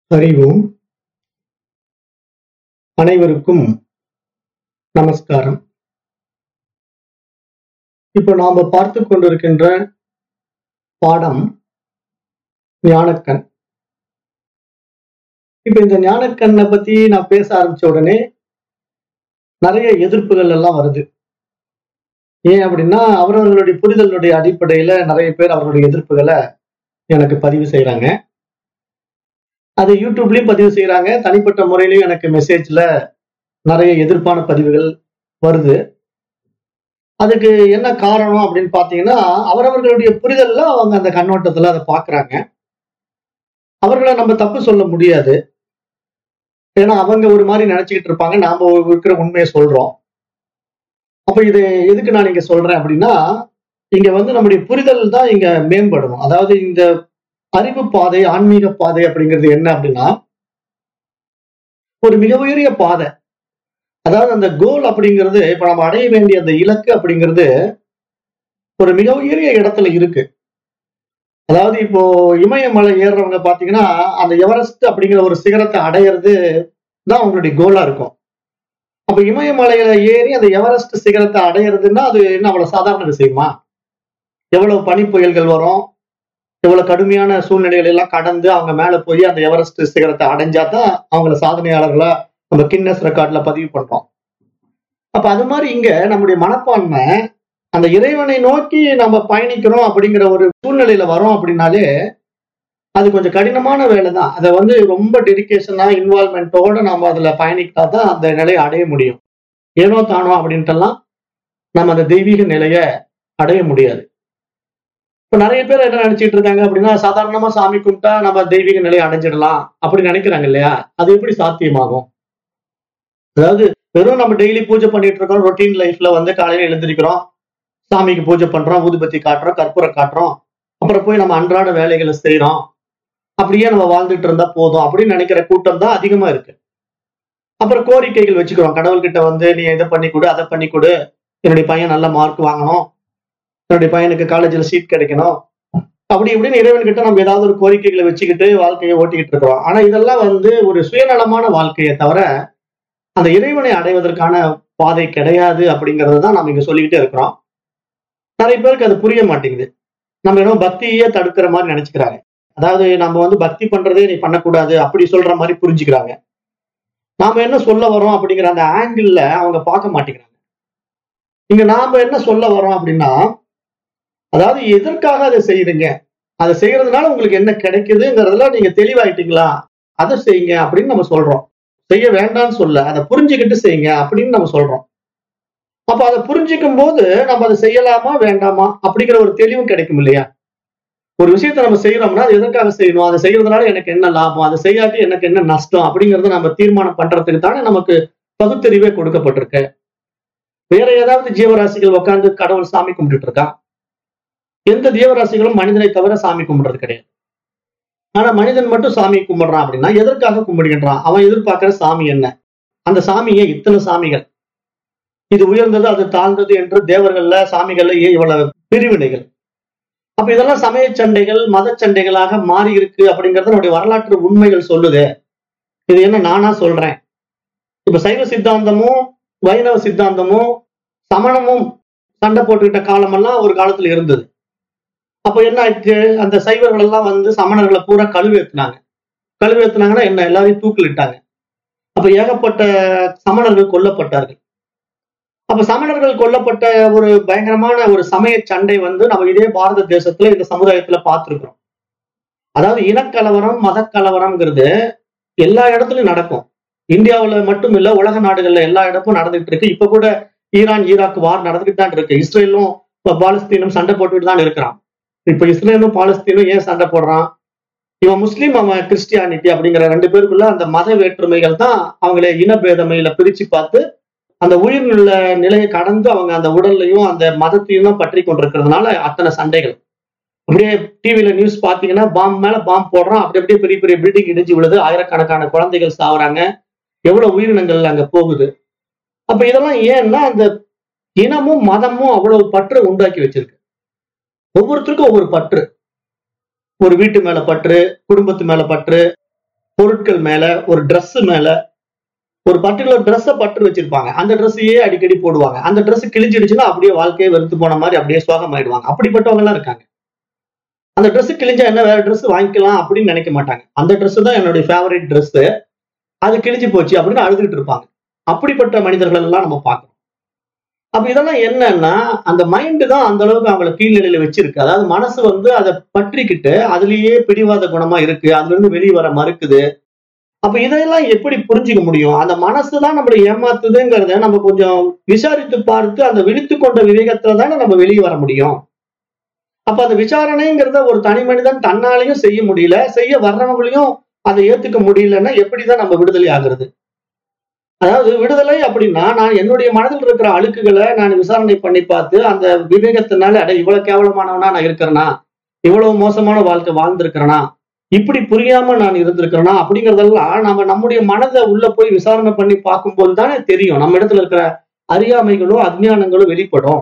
அறிவோம் அனைவருக்கும் நமஸ்காரம் இப்போ நாம பார்த்து கொண்டிருக்கின்ற பாடம் ஞானக்கண் இப்ப இந்த ஞானக்கண்ணை பத்தி நான் பேச ஆரம்பிச்ச உடனே நிறைய எதிர்ப்புகள் எல்லாம் வருது ஏன் அப்படின்னா அவரவர்களுடைய புரிதலுடைய அடிப்படையில நிறைய பேர் அவர்களுடைய எதிர்ப்புகளை எனக்கு பதிவு செய்யறாங்க அது யூடியூப்லயும் பதிவு செய்யறாங்க தனிப்பட்ட முறையிலயும் எனக்கு மெசேஜ்ல நிறைய எதிர்ப்பான பதிவுகள் வருது அதுக்கு என்ன காரணம் அப்படின்னு பாத்தீங்கன்னா அவரவர்களுடைய புரிதல்ல அவங்க அந்த கண்ணோட்டத்துல அதை பாக்குறாங்க அவர்களை நம்ம தப்பு சொல்ல முடியாது ஏன்னா அவங்க ஒரு மாதிரி நினைச்சுக்கிட்டு இருப்பாங்க நாம இருக்கிற உண்மையை சொல்றோம் அப்ப இது எதுக்கு நான் இங்க சொல்றேன் அப்படின்னா இங்க வந்து நம்முடைய புரிதல் தான் இங்க மேம்படணும் அதாவது இந்த அறிவு பாதை ஆன்மீக பாதை அப்படிங்கிறது என்ன அப்படின்னா ஒரு மிக உயரிய பாதை அதாவது அந்த கோல் அப்படிங்கிறது இப்ப நம்ம அடைய வேண்டிய அந்த இலக்கு அப்படிங்கிறது ஒரு மிக உயரிய இடத்துல இருக்கு அதாவது இப்போ இமயமலை ஏறுறவங்க பாத்தீங்கன்னா அந்த எவரெஸ்ட் அப்படிங்கிற ஒரு சிகரத்தை அடையிறது தான் அவங்களுடைய கோலா இருக்கும் அப்ப இமயமலையில ஏறி அந்த எவரெஸ்ட் சிகரத்தை அடையிறதுன்னா அது என்ன அவ்வளவு சாதாரண விஷயமா எவ்வளவு பனி புயல்கள் வரும் எவ்வளவு கடுமையான சூழ்நிலைகள் எல்லாம் கடந்து அவங்க மேல போய் அந்த எவரெஸ்ட் சிகரத்தை அடைஞ்சாதான் அவங்கள சாதனையாளர்களா நம்ம கின்னஸ் ரெக்கார்ட்ல பதிவு பண்றோம் அப்ப அது மாதிரி இங்க நம்முடைய மனப்பான்மை அந்த இறைவனை நோக்கி நம்ம பயணிக்கிறோம் அப்படிங்கிற ஒரு சூழ்நிலையில வரோம் அப்படின்னாலே அது கொஞ்சம் கடினமான வேலை தான் அதை வந்து ரொம்ப டெடிக்கேஷனா இன்வால்மெண்ட்டோட நம்ம அதுல பயணித்தா தான் அந்த நிலையை அடைய முடியும் ஏனோ தானோ அப்படின்ட்டுலாம் நம்ம அந்த தெய்வீக நிலையை அடைய முடியாது இப்ப நிறைய பேர் என்ன நினைச்சிட்டு இருக்காங்க அப்படின்னா சாதாரணமா சாமி கும்பிட்டா நம்ம தெய்வீக நிலையை அடைஞ்சிடலாம் அப்படி நினைக்கிறாங்க இல்லையா அது எப்படி சாத்தியமாகும் அதாவது வெறும் நம்ம டெய்லி பூஜை பண்ணிட்டு இருக்கோம் ரொட்டீன் லைஃப்ல வந்து காலையில எழுந்திருக்கிறோம் சாமிக்கு பூஜை பண்றோம் ஊதுபத்தி காட்டுறோம் கற்பூரம் காட்டுறோம் அப்புறம் போய் நம்ம அன்றாட வேலைகளை செய்யறோம் அப்படியே நம்ம வாழ்ந்துட்டு இருந்தா போதும் அப்படின்னு நினைக்கிற கூட்டம் தான் அதிகமா இருக்கு அப்புறம் கோரிக்கைகள் வச்சுக்கிறோம் கடவுள்கிட்ட வந்து நீ இதை பண்ணி கொடு அதை பண்ணி கொடு என்னுடைய பையன் நல்ல மார்க் வாங்கணும் என்னுடைய பையனுக்கு காலேஜ்ல சீட் கிடைக்கணும் அப்படி இப்படின்னு இறைவன் கிட்ட நம்ம ஏதாவது ஒரு கோரிக்கைகளை வச்சுக்கிட்டு வாழ்க்கையை ஓட்டிக்கிட்டு இருக்கிறோம் ஆனா இதெல்லாம் வந்து ஒரு சுயநலமான வாழ்க்கையை தவிர அந்த இறைவனை அடைவதற்கான பாதை கிடையாது அப்படிங்கறத தான் நம்ம இங்க சொல்லிக்கிட்டே இருக்கிறோம் நிறைய பேருக்கு அது புரிய மாட்டேங்குது நம்ம ஏதோ பக்தியே தடுக்கிற மாதிரி நினைச்சுக்கிறாங்க அதாவது நம்ம வந்து பக்தி பண்றதே நீ பண்ணக்கூடாது அப்படி சொல்ற மாதிரி புரிஞ்சுக்கிறாங்க நாம என்ன சொல்ல வரோம் அப்படிங்கிற அந்த ஆங்கிள் அவங்க பார்க்க மாட்டேங்கிறாங்க இங்க நாம என்ன சொல்ல வரோம் அப்படின்னா அதாவது எதற்காக அதை செய்யுறீங்க அதை செய்யறதுனால உங்களுக்கு என்ன கிடைக்குதுங்கிறதுல நீங்க தெளிவாயிட்டீங்களா அதை செய்யுங்க அப்படின்னு நம்ம சொல்றோம் செய்ய வேண்டாம்னு சொல்ல அதை புரிஞ்சுக்கிட்டு செய்யுங்க அப்படின்னு நம்ம சொல்றோம் அப்ப அதை புரிஞ்சுக்கும் போது நம்ம அதை செய்யலாமா வேண்டாமா அப்படிங்கிற ஒரு தெளிவும் கிடைக்கும் இல்லையா ஒரு விஷயத்த நம்ம செய்யறோம்னா அது எதற்காக செய்யணும் அதை செய்யறதுனால எனக்கு என்ன லாபம் அதை செய்யாட்டி எனக்கு என்ன நஷ்டம் அப்படிங்கறத நம்ம தீர்மானம் பண்றதுக்கு தானே நமக்கு பகுத்தறிவே கொடுக்கப்பட்டிருக்கு வேற ஏதாவது ஜீவராசிகள் உட்காந்து கடவுள் சாமி கும்பிட்டுட்டு இருக்கா எந்த ஜீவராசிகளும் மனிதனை தவிர சாமி கும்பிடுறது கிடையாது ஆனா மனிதன் மட்டும் சாமி கும்பிடுறான் அப்படின்னா எதற்காக கும்பிடுகின்றான் அவன் எதிர்பார்க்கிற சாமி என்ன அந்த சாமியை இத்தனை சாமிகள் இது உயர்ந்தது அது தாழ்ந்தது என்று தேவர்கள்ல சாமிகள்ல ஏன் இவ்வளவு பிரிவினைகள் அப்ப இதெல்லாம் சமய சண்டைகள் மத சண்டைகளாக மாறி இருக்கு அப்படிங்கறது நம்முடைய வரலாற்று உண்மைகள் சொல்லுது இது என்ன நானா சொல்றேன் இப்ப சைவ சித்தாந்தமும் வைணவ சித்தாந்தமும் சமணமும் சண்டை போட்டுக்கிட்ட காலமெல்லாம் ஒரு காலத்துல இருந்தது அப்ப என்ன ஆயிடுச்சு அந்த சைவர்கள் எல்லாம் வந்து சமணர்களை பூரா கழுவேத்துனாங்க கழுவேத்துனாங்கன்னா என்ன எல்லாரையும் தூக்கிலிட்டாங்க அப்ப ஏகப்பட்ட சமணர்கள் கொல்லப்பட்டார்கள் அப்ப சமணர்கள் கொல்லப்பட்ட ஒரு பயங்கரமான ஒரு சமய சண்டை வந்து நம்ம இதே பாரத தேசத்துல இந்த சமுதாயத்துல பார்த்திருக்கிறோம் அதாவது இனக்கலவரம் மதக்கலவரம்ங்கிறது எல்லா இடத்துலயும் நடக்கும் இந்தியாவுல மட்டும் இல்ல உலக நாடுகள்ல எல்லா இடமும் நடந்துட்டு இருக்கு இப்ப கூட ஈரான் ஈராக் வார் நடந்துட்டு தான் இருக்கு இஸ்ரேலும் பாலஸ்தீனும் சண்டை போட்டுட்டு தான் இருக்கிறான் இப்ப இஸ்ரேலும் பாலஸ்தீனும் ஏன் சண்டை போடுறான் இவன் முஸ்லீம் அவன் கிறிஸ்டியானிட்டி அப்படிங்கிற ரெண்டு பேருக்குள்ள அந்த மத வேற்றுமைகள் தான் அவங்கள இனபேதமையில பிரிச்சு பார்த்து அந்த உயிர்நில நிலையை கடந்து அவங்க அந்த உடல்லையும் அந்த மதத்தையும் தான் பற்றி கொண்டிருக்கிறதுனால அத்தனை சண்டைகள் அப்படியே டிவியில நியூஸ் பாத்தீங்கன்னா பாம்பு மேல பாம்பு போடுறான் அப்படி அப்படியே பெரிய பெரிய பில்டிங் இடிஞ்சு விழுது ஆயிரக்கணக்கான குழந்தைகள் சாவுறாங்க எவ்வளவு உயிரினங்கள் அங்க போகுது அப்ப இதெல்லாம் ஏன்னா அந்த இனமும் மதமும் அவ்வளவு பற்று உண்டாக்கி வச்சிருக்கு ஒவ்வொருத்தருக்கும் ஒவ்வொரு பற்று ஒரு வீட்டு மேல பற்று குடும்பத்து மேல பற்று பொருட்கள் மேல ஒரு Dress மேல ஒரு பர்டிகுலர் ட்ரெஸ்ஸை பற்று வச்சிருப்பாங்க அந்த ட்ரெஸ்ஸையே அடிக்கடி போடுவாங்க அந்த Dress கிழிஞ்சிடுச்சுன்னா அப்படியே வாழ்க்கையை வெறுத்து போன மாதிரி அப்படியே சோகமாயிடுவாங்க அப்படிப்பட்டவங்க எல்லாம் இருக்காங்க அந்த Dress கிழிஞ்சா என்ன வேற Dress வாங்கிக்கலாம் அப்படின்னு நினைக்க மாட்டாங்க அந்த Dress தான் என்னுடைய ஃபேவரட் Dress அது கிழிஞ்சு போச்சு அப்படின்னு அழுதுகிட்டு இருப்பாங்க அப்படிப்பட்ட மனிதர்கள் எல்லாம் நம்ம பார்க்கணும் அப்ப இதெல்லாம் என்னன்னா அந்த மைண்டு தான் அந்த அளவுக்கு அவங்கள கீழ்நிலையில வச்சிருக்கு அதாவது மனசு வந்து அதை பற்றிக்கிட்டு அதுலயே பிடிவாத குணமா இருக்கு அதுல இருந்து வெளியே வர மறுக்குது அப்ப இதெல்லாம் எப்படி புரிஞ்சுக்க முடியும் அந்த மனசு தான் நம்மளை ஏமாத்துதுங்கிறத நம்ம கொஞ்சம் விசாரித்து பார்த்து அந்த விழித்து கொண்ட விவேகத்துல தானே நம்ம வெளியே வர முடியும் அப்ப அந்த விசாரணைங்கிறத ஒரு தனி மனிதன் தன்னாலையும் செய்ய முடியல செய்ய வர்றவங்களையும் அதை ஏத்துக்க முடியலன்னா எப்படிதான் நம்ம விடுதலை ஆகுறது அதாவது விடுதலை அப்படின்னா நான் என்னுடைய மனதில் இருக்கிற அழுக்குகளை நான் விசாரணை பண்ணி பார்த்து அந்த விவேகத்தினால அட இவ்வளவு கேவலமானவனா நான் இருக்கிறேனா இவ்வளவு மோசமான வாழ்க்கை வாழ்ந்திருக்கிறேனா இப்படி புரியாம நான் இருந்திருக்கிறேனா அப்படிங்கறதெல்லாம் நம்ம நம்முடைய மனதை உள்ள போய் விசாரணை பண்ணி பார்க்கும்போது தானே தெரியும் நம்ம இடத்துல இருக்கிற அறியாமைகளோ அஜ்ஞானங்களோ வெளிப்படும்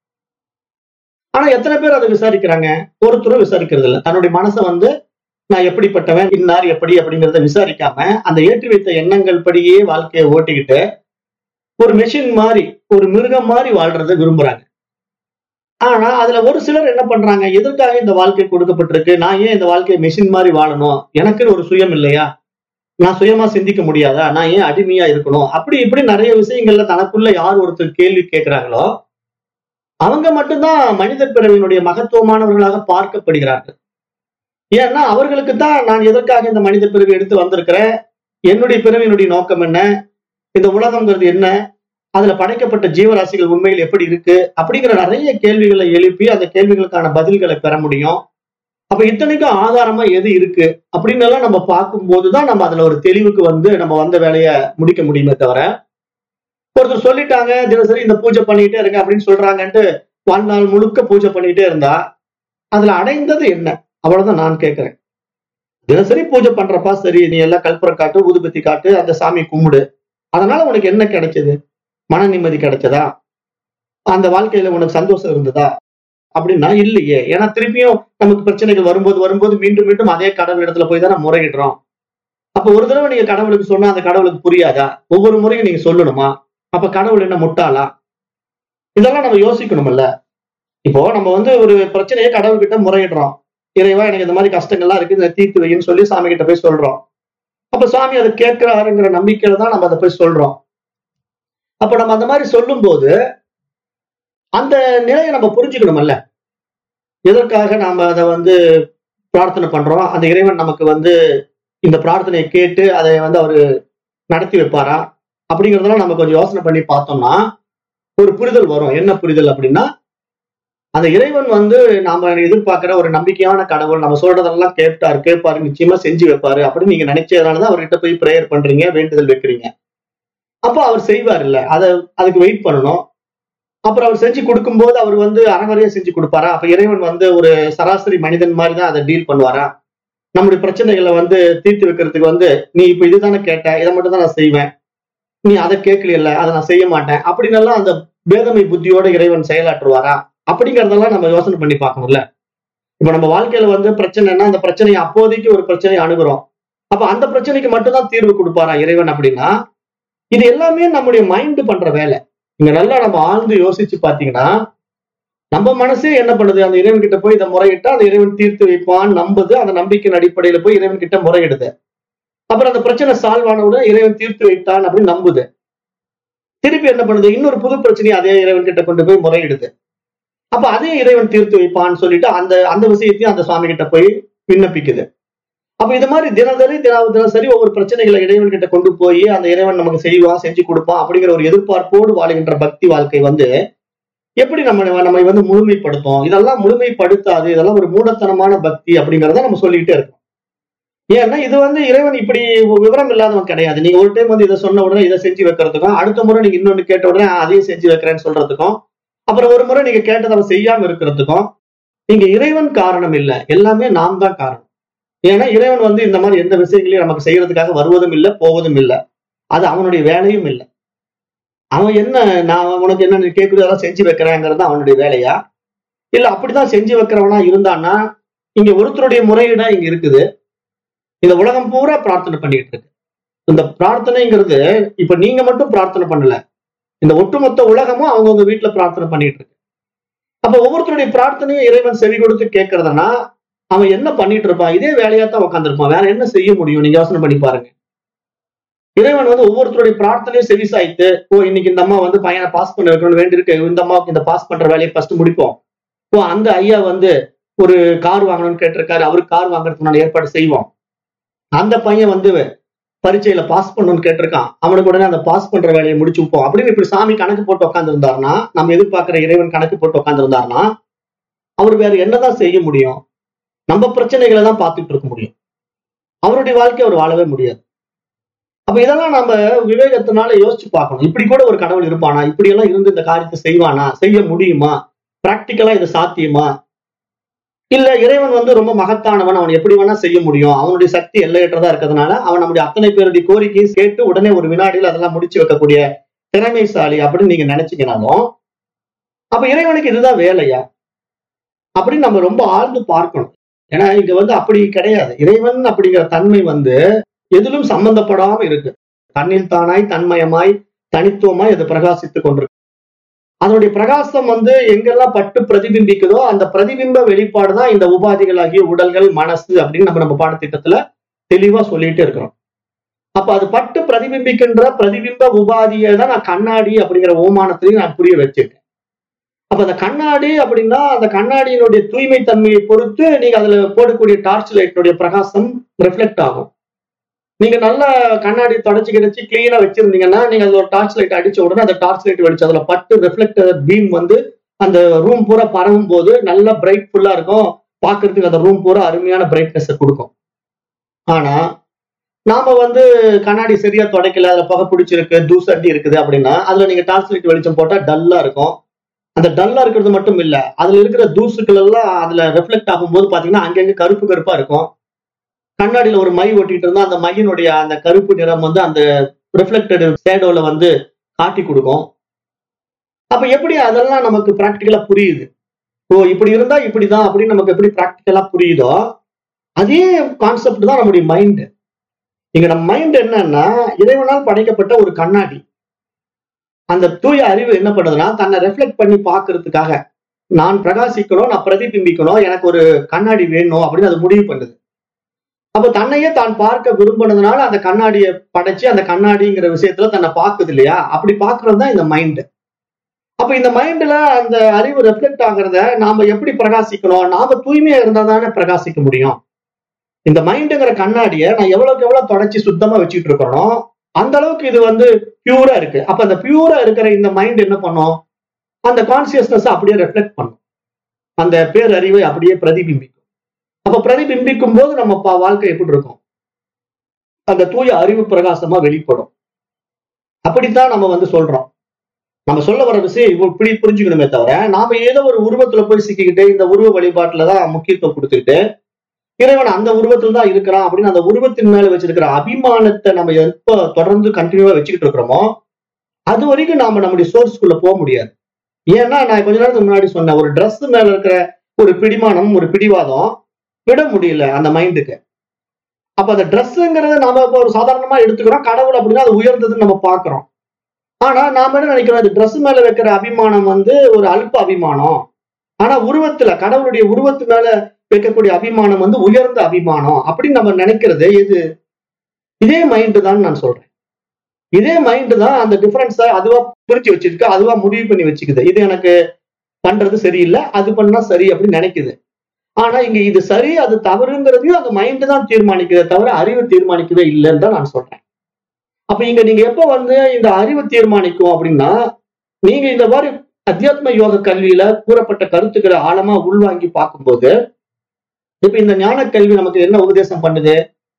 ஆனா எத்தனை பேர் அதை விசாரிக்கிறாங்க ஒருத்தரும் விசாரிக்கிறது இல்ல தன்னுடைய மனசை வந்து நான் எப்படிப்பட்டவன் இன்னார் எப்படி அப்படிங்கறத விசாரிக்காம அந்த ஏற்றி வைத்த எண்ணங்கள் படியே வாழ்க்கையை ஓட்டிக்கிட்டு ஒரு மெஷின் மாதிரி ஒரு மிருகம் மாதிரி வாழ்றதை விரும்புறாங்க ஆனா அதுல ஒரு சிலர் என்ன பண்றாங்க எதற்காக இந்த வாழ்க்கை கொடுக்கப்பட்டிருக்கு நான் ஏன் இந்த வாழ்க்கையை மெஷின் மாதிரி வாழணும் எனக்குன்னு ஒரு சுயம் இல்லையா நான் சுயமா சிந்திக்க முடியாதா நான் ஏன் அடிமையா இருக்கணும் அப்படி இப்படி நிறைய விஷயங்கள்ல தனக்குள்ள யார் ஒருத்தர் கேள்வி கேட்கிறாங்களோ அவங்க மட்டும்தான் மனித பிறவியினுடைய மகத்துவமானவர்களாக பார்க்கப்படுகிறார்கள் ஏன்னா அவர்களுக்கு தான் நான் எதற்காக இந்த மனித பிறவி எடுத்து வந்திருக்கிறேன் என்னுடைய பிறவியினுடைய நோக்கம் என்ன இந்த உலகம்ங்கிறது என்ன அதுல படைக்கப்பட்ட ஜீவராசிகள் உண்மையில் எப்படி இருக்கு அப்படிங்கிற நிறைய கேள்விகளை எழுப்பி அந்த கேள்விகளுக்கான பதில்களை பெற முடியும் அப்ப இத்தனைக்கும் ஆதாரமா எது இருக்கு அப்படின்னு எல்லாம் நம்ம பார்க்கும்போதுதான் நம்ம அதுல ஒரு தெளிவுக்கு வந்து நம்ம வந்த வேலையை முடிக்க முடியுமே தவிர ஒருத்தர் சொல்லிட்டாங்க தினசரி இந்த பூஜை பண்ணிட்டே இருங்க அப்படின்னு சொல்றாங்கன்ட்டு வாழ்நாள் முழுக்க பூஜை பண்ணிட்டே இருந்தா அதுல அடைந்தது என்ன அவ்வளவுதான் நான் கேட்கிறேன் தினசரி பூஜை பண்றப்பா சரி நீ எல்லாம் கற்பூரம் காட்டு ஊதுபத்தி காட்டு அந்த சாமி கும்பிடு அதனால உனக்கு என்ன கிடைச்சது மன நிம்மதி கிடைச்சதா அந்த வாழ்க்கையில உனக்கு சந்தோஷம் இருந்ததா அப்படின்னா இல்லையே ஏன்னா திருப்பியும் நமக்கு பிரச்சனைகள் வரும்போது வரும்போது மீண்டும் மீண்டும் அதே கடவுள் இடத்துல போய் தானே முறையிடுறோம் அப்ப ஒரு தடவை நீங்க கடவுளுக்கு சொன்னா அந்த கடவுளுக்கு புரியாதா ஒவ்வொரு முறையும் நீங்க சொல்லணுமா அப்ப கடவுள் என்ன முட்டாளா இதெல்லாம் நம்ம யோசிக்கணும்ல இப்போ நம்ம வந்து ஒரு பிரச்சனையை கடவுள்கிட்ட முறையிடுறோம் இறைவா எனக்கு இந்த மாதிரி கஷ்டங்கள்லாம் இருக்கு இதை தீர்த்து வைன்னு சொல்லி சாமி கிட்ட போய் சொல்றோம் அப்ப சாமி அதை கேட்கிறாருங்கிற நம்பிக்கையில தான் நம்ம அதை போய் சொல்றோம் அப்ப நம்ம அந்த மாதிரி சொல்லும்போது அந்த நிலையை நம்ம புரிஞ்சுக்கணும்ல எதற்காக நாம அதை வந்து பிரார்த்தனை பண்றோம் அந்த இறைவன் நமக்கு வந்து இந்த பிரார்த்தனையை கேட்டு அதை வந்து அவரு நடத்தி வைப்பாரா அப்படிங்கறதெல்லாம் நம்ம கொஞ்சம் யோசனை பண்ணி பார்த்தோம்னா ஒரு புரிதல் வரும் என்ன புரிதல் அப்படின்னா அந்த இறைவன் வந்து நாம எதிர்பார்க்கிற ஒரு நம்பிக்கையான கடவுள் நம்ம சொல்றதெல்லாம் கேட்டாரு கேட்பாரு நிச்சயமா செஞ்சு வைப்பாரு அப்படின்னு நீங்க நினைச்சதுனாலதான் அவர்கிட்ட போய் ப்ரேயர் பண்றீங்க வேண்டுதல் வைக்கிறீங்க அப்போ அவர் செய்வார் இல்ல அதை அதுக்கு வெயிட் பண்ணணும் அப்புறம் அவர் செஞ்சு கொடுக்கும்போது அவர் வந்து அறகுறையா செஞ்சு கொடுப்பாரா அப்ப இறைவன் வந்து ஒரு சராசரி மனிதன் மாதிரி தான் அதை டீல் பண்ணுவாரா நம்முடைய பிரச்சனைகளை வந்து தீர்த்து வைக்கிறதுக்கு வந்து நீ இப்ப இதுதானே கேட்ட இதை மட்டும் தான் நான் செய்வேன் நீ அதை கேட்கல அதை நான் செய்ய மாட்டேன் அப்படின்னு எல்லாம் அந்த பேதமை புத்தியோட இறைவன் செயலாற்றுவாரா அப்படிங்கறதெல்லாம் நம்ம யோசனை பண்ணி பார்க்கணும்ல இப்ப நம்ம வாழ்க்கையில வந்து பிரச்சனைனா அந்த பிரச்சனையை அப்போதைக்கு ஒரு பிரச்சனையை அணுகுறோம் அப்ப அந்த பிரச்சனைக்கு மட்டும்தான் தீர்வு கொடுப்பாரா இறைவன் அப்படின்னா இது எல்லாமே நம்முடைய மைண்ட் பண்ற வேலை இங்க நல்லா நம்ம ஆழ்ந்து யோசிச்சு பாத்தீங்கன்னா நம்ம மனசே என்ன பண்ணுது அந்த இறைவன் கிட்ட போய் இதை முறையிட்டா அந்த இறைவன் தீர்த்து வைப்பான்னு நம்புது அந்த நம்பிக்கையின் அடிப்படையில போய் இறைவன் கிட்ட முறையிடுது அப்புறம் அந்த பிரச்சனை சால்வ் ஆனவுடன் இறைவன் தீர்த்து வைத்தான் அப்படின்னு நம்புது திருப்பி என்ன பண்ணுது இன்னொரு புது பிரச்சனையை அதே இறைவன் கிட்ட கொண்டு போய் முறையிடுது அப்ப அதே இறைவன் தீர்த்து வைப்பான்னு சொல்லிட்டு அந்த அந்த விஷயத்தையும் அந்த சுவாமி கிட்ட போய் விண்ணப்பிக்குது அப்ப இது மாதிரி தினசரி தின தினசரி ஒவ்வொரு பிரச்சனைகளை இறைவன் கிட்ட கொண்டு போய் அந்த இறைவன் நமக்கு செய்வான் செஞ்சு கொடுப்பான் அப்படிங்கிற ஒரு எதிர்பார்ப்போடு வாழுகின்ற பக்தி வாழ்க்கை வந்து எப்படி நம்ம நம்மை வந்து முழுமைப்படுத்தும் இதெல்லாம் முழுமைப்படுத்தாது இதெல்லாம் ஒரு மூடத்தனமான பக்தி அப்படிங்கறத நம்ம சொல்லிக்கிட்டே இருக்கோம் ஏன்னா இது வந்து இறைவன் இப்படி விவரம் இல்லாதவன் கிடையாது நீங்க ஒரு டைம் வந்து இதை சொன்ன உடனே இதை செஞ்சு வைக்கிறதுக்கும் அடுத்த முறை நீங்க இன்னொன்னு கேட்ட உடனே அதையும் செஞ்சு வைக்கிறேன்னு சொல்றதுக்கும் அப்புறம் ஒரு முறை நீங்க கேட்டதை அவன் செய்யாம இருக்கிறதுக்கும் இங்க இறைவன் காரணம் இல்லை எல்லாமே நாம் தான் காரணம் ஏன்னா இறைவன் வந்து இந்த மாதிரி எந்த விஷயங்களையும் நமக்கு செய்யறதுக்காக வருவதும் இல்லை போவதும் இல்லை அது அவனுடைய வேலையும் இல்லை அவன் என்ன நான் உனக்கு என்ன கேட்குறது அதெல்லாம் செஞ்சு வைக்கிறேங்கிறது அவனுடைய வேலையா இல்ல அப்படிதான் செஞ்சு வைக்கிறவனா இருந்தான்னா இங்க ஒருத்தருடைய முறையீடா இங்க இருக்குது இந்த உலகம் பூரா பிரார்த்தனை பண்ணிட்டு இருக்கு இந்த பிரார்த்தனைங்கிறது இப்ப நீங்க மட்டும் பிரார்த்தனை பண்ணல இந்த ஒட்டுமொத்த உலகமும் அவங்கவுங்க வீட்டுல பிரார்த்தனை பண்ணிட்டு இருக்கு அப்ப ஒவ்வொருத்தருடைய பிரார்த்தனையும் இறைவன் செவி கொடுத்து கேட்கறதுனா அவன் என்ன பண்ணிட்டு இருப்பான் இதே வேலையா தான் உட்காந்துருப்பான் வேற என்ன செய்ய முடியும் நீங்க யோசனை பண்ணி பாருங்க இறைவன் வந்து ஒவ்வொருத்தருடைய பிரார்த்தனையும் செவி சாய்த்து ஓ இன்னைக்கு இந்த அம்மா வந்து பையனை பாஸ் பண்ண வைக்கணும்னு வேண்டி இருக்கு இந்த அம்மாவுக்கு இந்த பாஸ் பண்ற வேலையை ஃபர்ஸ்ட் முடிப்போம் ஓ அந்த ஐயா வந்து ஒரு கார் வாங்கணும்னு கேட்டிருக்காரு அவருக்கு கார் வாங்குறதுக்கு நான் ஏற்பாடு செய்வோம் அந்த பையன் வந்து பரீட்சையில பாஸ் பண்ணணும்னு கேட்டிருக்கான் அவனுக்கு உடனே அந்த பாஸ் பண்ற வேலையை முடிச்சு வைப்போம் அப்படின்னு இப்படி சாமி கணக்கு போட்டு உட்காந்துருந்தாருன்னா நம்ம எதிர்பார்க்கிற இறைவன் கணக்கு போட்டு உட்காந்துருந்தாருன்னா அவர் வேற என்னதான் செய்ய முடியும் நம்ம பிரச்சனைகளை தான் பார்த்துட்டு இருக்க முடியும் அவருடைய வாழ்க்கை அவர் வாழவே முடியாது அப்ப இதெல்லாம் நம்ம விவேகத்தினால யோசிச்சு பார்க்கணும் இப்படி கூட ஒரு கடவுள் இருப்பானா இப்படி எல்லாம் இருந்து இந்த காரியத்தை செய்வானா செய்ய முடியுமா பிராக்டிக்கலா இது சாத்தியமா இல்ல இறைவன் வந்து ரொம்ப மகத்தானவன் அவன் எப்படி வேணா செய்ய முடியும் அவனுடைய சக்தி எல்லையற்றதா இருக்கிறதுனால அவன் நம்முடைய அத்தனை பேருடைய கோரிக்கையும் கேட்டு உடனே ஒரு வினாடியில் அதெல்லாம் முடிச்சு வைக்கக்கூடிய திறமைசாலி அப்படின்னு நீங்க நினைச்சீங்கனாலும் அப்ப இறைவனுக்கு இதுதான் வேலையா அப்படின்னு நம்ம ரொம்ப ஆழ்ந்து பார்க்கணும் ஏன்னா இங்க வந்து அப்படி கிடையாது இறைவன் அப்படிங்கிற தன்மை வந்து எதிலும் சம்பந்தப்படாம இருக்கு தன்னில் தானாய் தன்மயமாய் தனித்துவமாய் அது பிரகாசித்துக் கொண்டிருக்கு அதனுடைய பிரகாசம் வந்து எங்கெல்லாம் பட்டு பிரதிபிம்பிக்குதோ அந்த பிரதிபிம்ப வெளிப்பாடு தான் இந்த உபாதிகளாகிய உடல்கள் மனசு அப்படின்னு நம்ம நம்ம பாடத்திட்டத்துல தெளிவா சொல்லிட்டு இருக்கிறோம் அப்ப அது பட்டு பிரதிபிம்பிக்கின்ற பிரதிபிம்ப உபாதியை தான் நான் கண்ணாடி அப்படிங்கிற ஓமானத்திலையும் நான் புரிய வச்சிருக்கேன் அப்ப அந்த கண்ணாடி அப்படின்னா அந்த கண்ணாடியினுடைய தூய்மை தன்மையை பொறுத்து நீங்க அதுல போடக்கூடிய டார்ச் லைட்டினுடைய பிரகாசம் ரிஃப்ளெக்ட் ஆகும் நீங்க நல்ல கண்ணாடி தொடச்சி கிடைச்சி கிளீனா வச்சிருந்தீங்கன்னா நீங்க அதுல ஒரு டார்ச் லைட் அடிச்ச உடனே அந்த டார்ச் லைட் வெடிச்சு அதுல பட்டு ரிஃப்ளெக்டர் பீம் வந்து அந்த ரூம் பூரா பரவும் போது நல்ல பிரைட் ஃபுல்லா இருக்கும் பாக்குறதுக்கு அந்த ரூம் பூரா அருமையான பிரைட்னஸ் கொடுக்கும் ஆனா நாம வந்து கண்ணாடி சரியா துடைக்கல அதுல புகை பிடிச்சிருக்கு தூசண்டி இருக்குது அப்படின்னா அதுல நீங்க டார்ச் லைட் வெளிச்சம் போட்டா டல்லா இருக்கும் அந்த டல்லா இருக்கிறது மட்டும் இல்ல அதுல இருக்கிற தூசுக்கள் எல்லாம் அதுல ரெஃப்ளெக்ட் ஆகும்போது பாத்தீங்கன்னா அங்கங்க கருப்பு கருப்பா இருக்கும் கண்ணாடியில ஒரு மை ஒட்டிட்டு இருந்தா அந்த மையினுடைய அந்த கருப்பு நிறம் வந்து அந்த ரிஃப்ளெக்டட் ஷேடோல வந்து காட்டி கொடுக்கும் அப்ப எப்படி அதெல்லாம் நமக்கு பிராக்டிக்கலா புரியுது ஓ இப்படி இருந்தா இப்படிதான் அப்படின்னு நமக்கு எப்படி பிராக்டிக்கலா புரியுதோ அதே கான்செப்ட் தான் நம்முடைய மைண்ட் இங்க நம்ம மைண்ட் என்னன்னா இறைவனால் படைக்கப்பட்ட ஒரு கண்ணாடி அந்த தூய அறிவு என்ன பண்ணுதுன்னா தன்னை ரெஃப்ளெக்ட் பண்ணி பார்க்கிறதுக்காக நான் பிரகாசிக்கணும் நான் பிரதிபிம்பிக்கணும் எனக்கு ஒரு கண்ணாடி வேணும் அப்படின்னு அது முடிவு பண்ணுது அப்ப தன்னையே தான் பார்க்க விரும்பினதுனால அந்த கண்ணாடியை படைச்சு அந்த கண்ணாடிங்கிற விஷயத்துல தன்னை பார்க்குது இல்லையா அப்படி பார்க்கறது தான் இந்த மைண்ட் அப்ப இந்த மைண்ட்ல அந்த அறிவு ரெஃப்ளெக்ட் ஆகுறத நாம எப்படி பிரகாசிக்கணும் நாம தூய்மையா இருந்தா தானே பிரகாசிக்க முடியும் இந்த மைண்டுங்கிற கண்ணாடியை நான் எவ்வளவுக்கு எவ்வளவு தொடச்சி சுத்தமா வச்சுட்டு இருக்கிறனோ அந்த அளவுக்கு இது வந்து பியூரா இருக்கு அப்ப அந்த பியூரா இருக்கிற இந்த மைண்ட் என்ன பண்ணும் அந்த கான்சியஸ்னஸ் அப்படியே ரெஃப்ளெக்ட் பண்ணும் அந்த பேரறிவை அப்படியே பிரதிபிம்பிக்கும் அப்ப பிரதிபிம்பிக்கும் போது நம்ம பா- வாழ்க்கை எப்படி இருக்கும் அந்த தூய அறிவு பிரகாசமா வெளிப்படும் அப்படித்தான் நம்ம வந்து சொல்றோம் நம்ம சொல்ல வர விஷயம் இவ்வ- இப்படி புரிஞ்சுக்கணுமே தவிர நாம ஏதோ ஒரு உருவத்துல போய் சிக்கிக்கிட்டு இந்த உருவ வழிபாட்டுல தான் முக்கியத்துவம் கொடுத்துக்கிட்டு இறைவன் அந்த உருவத்தில் தான் இருக்கிறான் அப்படின்னு அந்த உருவத்தின் மேல வச்சிருக்கிற அபிமானத்தை நம்ம எப்ப தொடர்ந்து கண்டினியூவா வச்சுக்கிட்டு இருக்கிறோமோ அது வரைக்கும் நாம நம்முடைய சோர்ஸ்குள்ள போக முடியாது ஏன்னா நான் கொஞ்ச நேரத்துக்கு முன்னாடி சொன்னேன் ஒரு Dress மேல இருக்கிற ஒரு பிடிமானம் ஒரு பிடிவாதம் விட முடியல அந்த மைண்டுக்கு அப்ப அந்த ட்ரெஸ்ஸுங்கிறத நாம இப்ப ஒரு சாதாரணமா எடுத்துக்கிறோம் கடவுள் அப்படின்னா அது உயர்ந்ததுன்னு நம்ம பாக்குறோம் ஆனா நாம என்ன நினைக்கிறோம் அது Dress மேல வைக்கிற அபிமானம் வந்து ஒரு அல்ப அபிமானம் ஆனா உருவத்துல கடவுளுடைய உருவத்து மேல வைக்கக்கூடிய அபிமானம் வந்து உயர்ந்த அபிமானம் அப்படின்னு நம்ம நினைக்கிறது எது இதே மைண்டு தான் நான் சொல்றேன் இதே மைண்டு தான் அந்த டிஃபரன்ஸை அதுவா பிரிச்சு வச்சிருக்கு அதுவா முடிவு பண்ணி வச்சுக்குது இது எனக்கு பண்றது சரியில்லை அது பண்ணா சரி அப்படின்னு நினைக்குது ஆனா இங்க இது சரி அது தவறுங்கிறதையும் அந்த மைண்டு தான் தீர்மானிக்கிறதே தவிர அறிவு தீர்மானிக்கவே இல்லைன்னு தான் நான் சொல்றேன் அப்ப இங்க நீங்க எப்ப வந்து இந்த அறிவு தீர்மானிக்கும் அப்படின்னா நீங்க இந்த மாதிரி அத்தியாத்ம யோக கல்வியில கூறப்பட்ட கருத்துக்களை ஆழமா உள்வாங்கி பார்க்கும்போது இப்ப இந்த ஞான கல்வி நமக்கு என்ன உபதேசம் பண்ணுது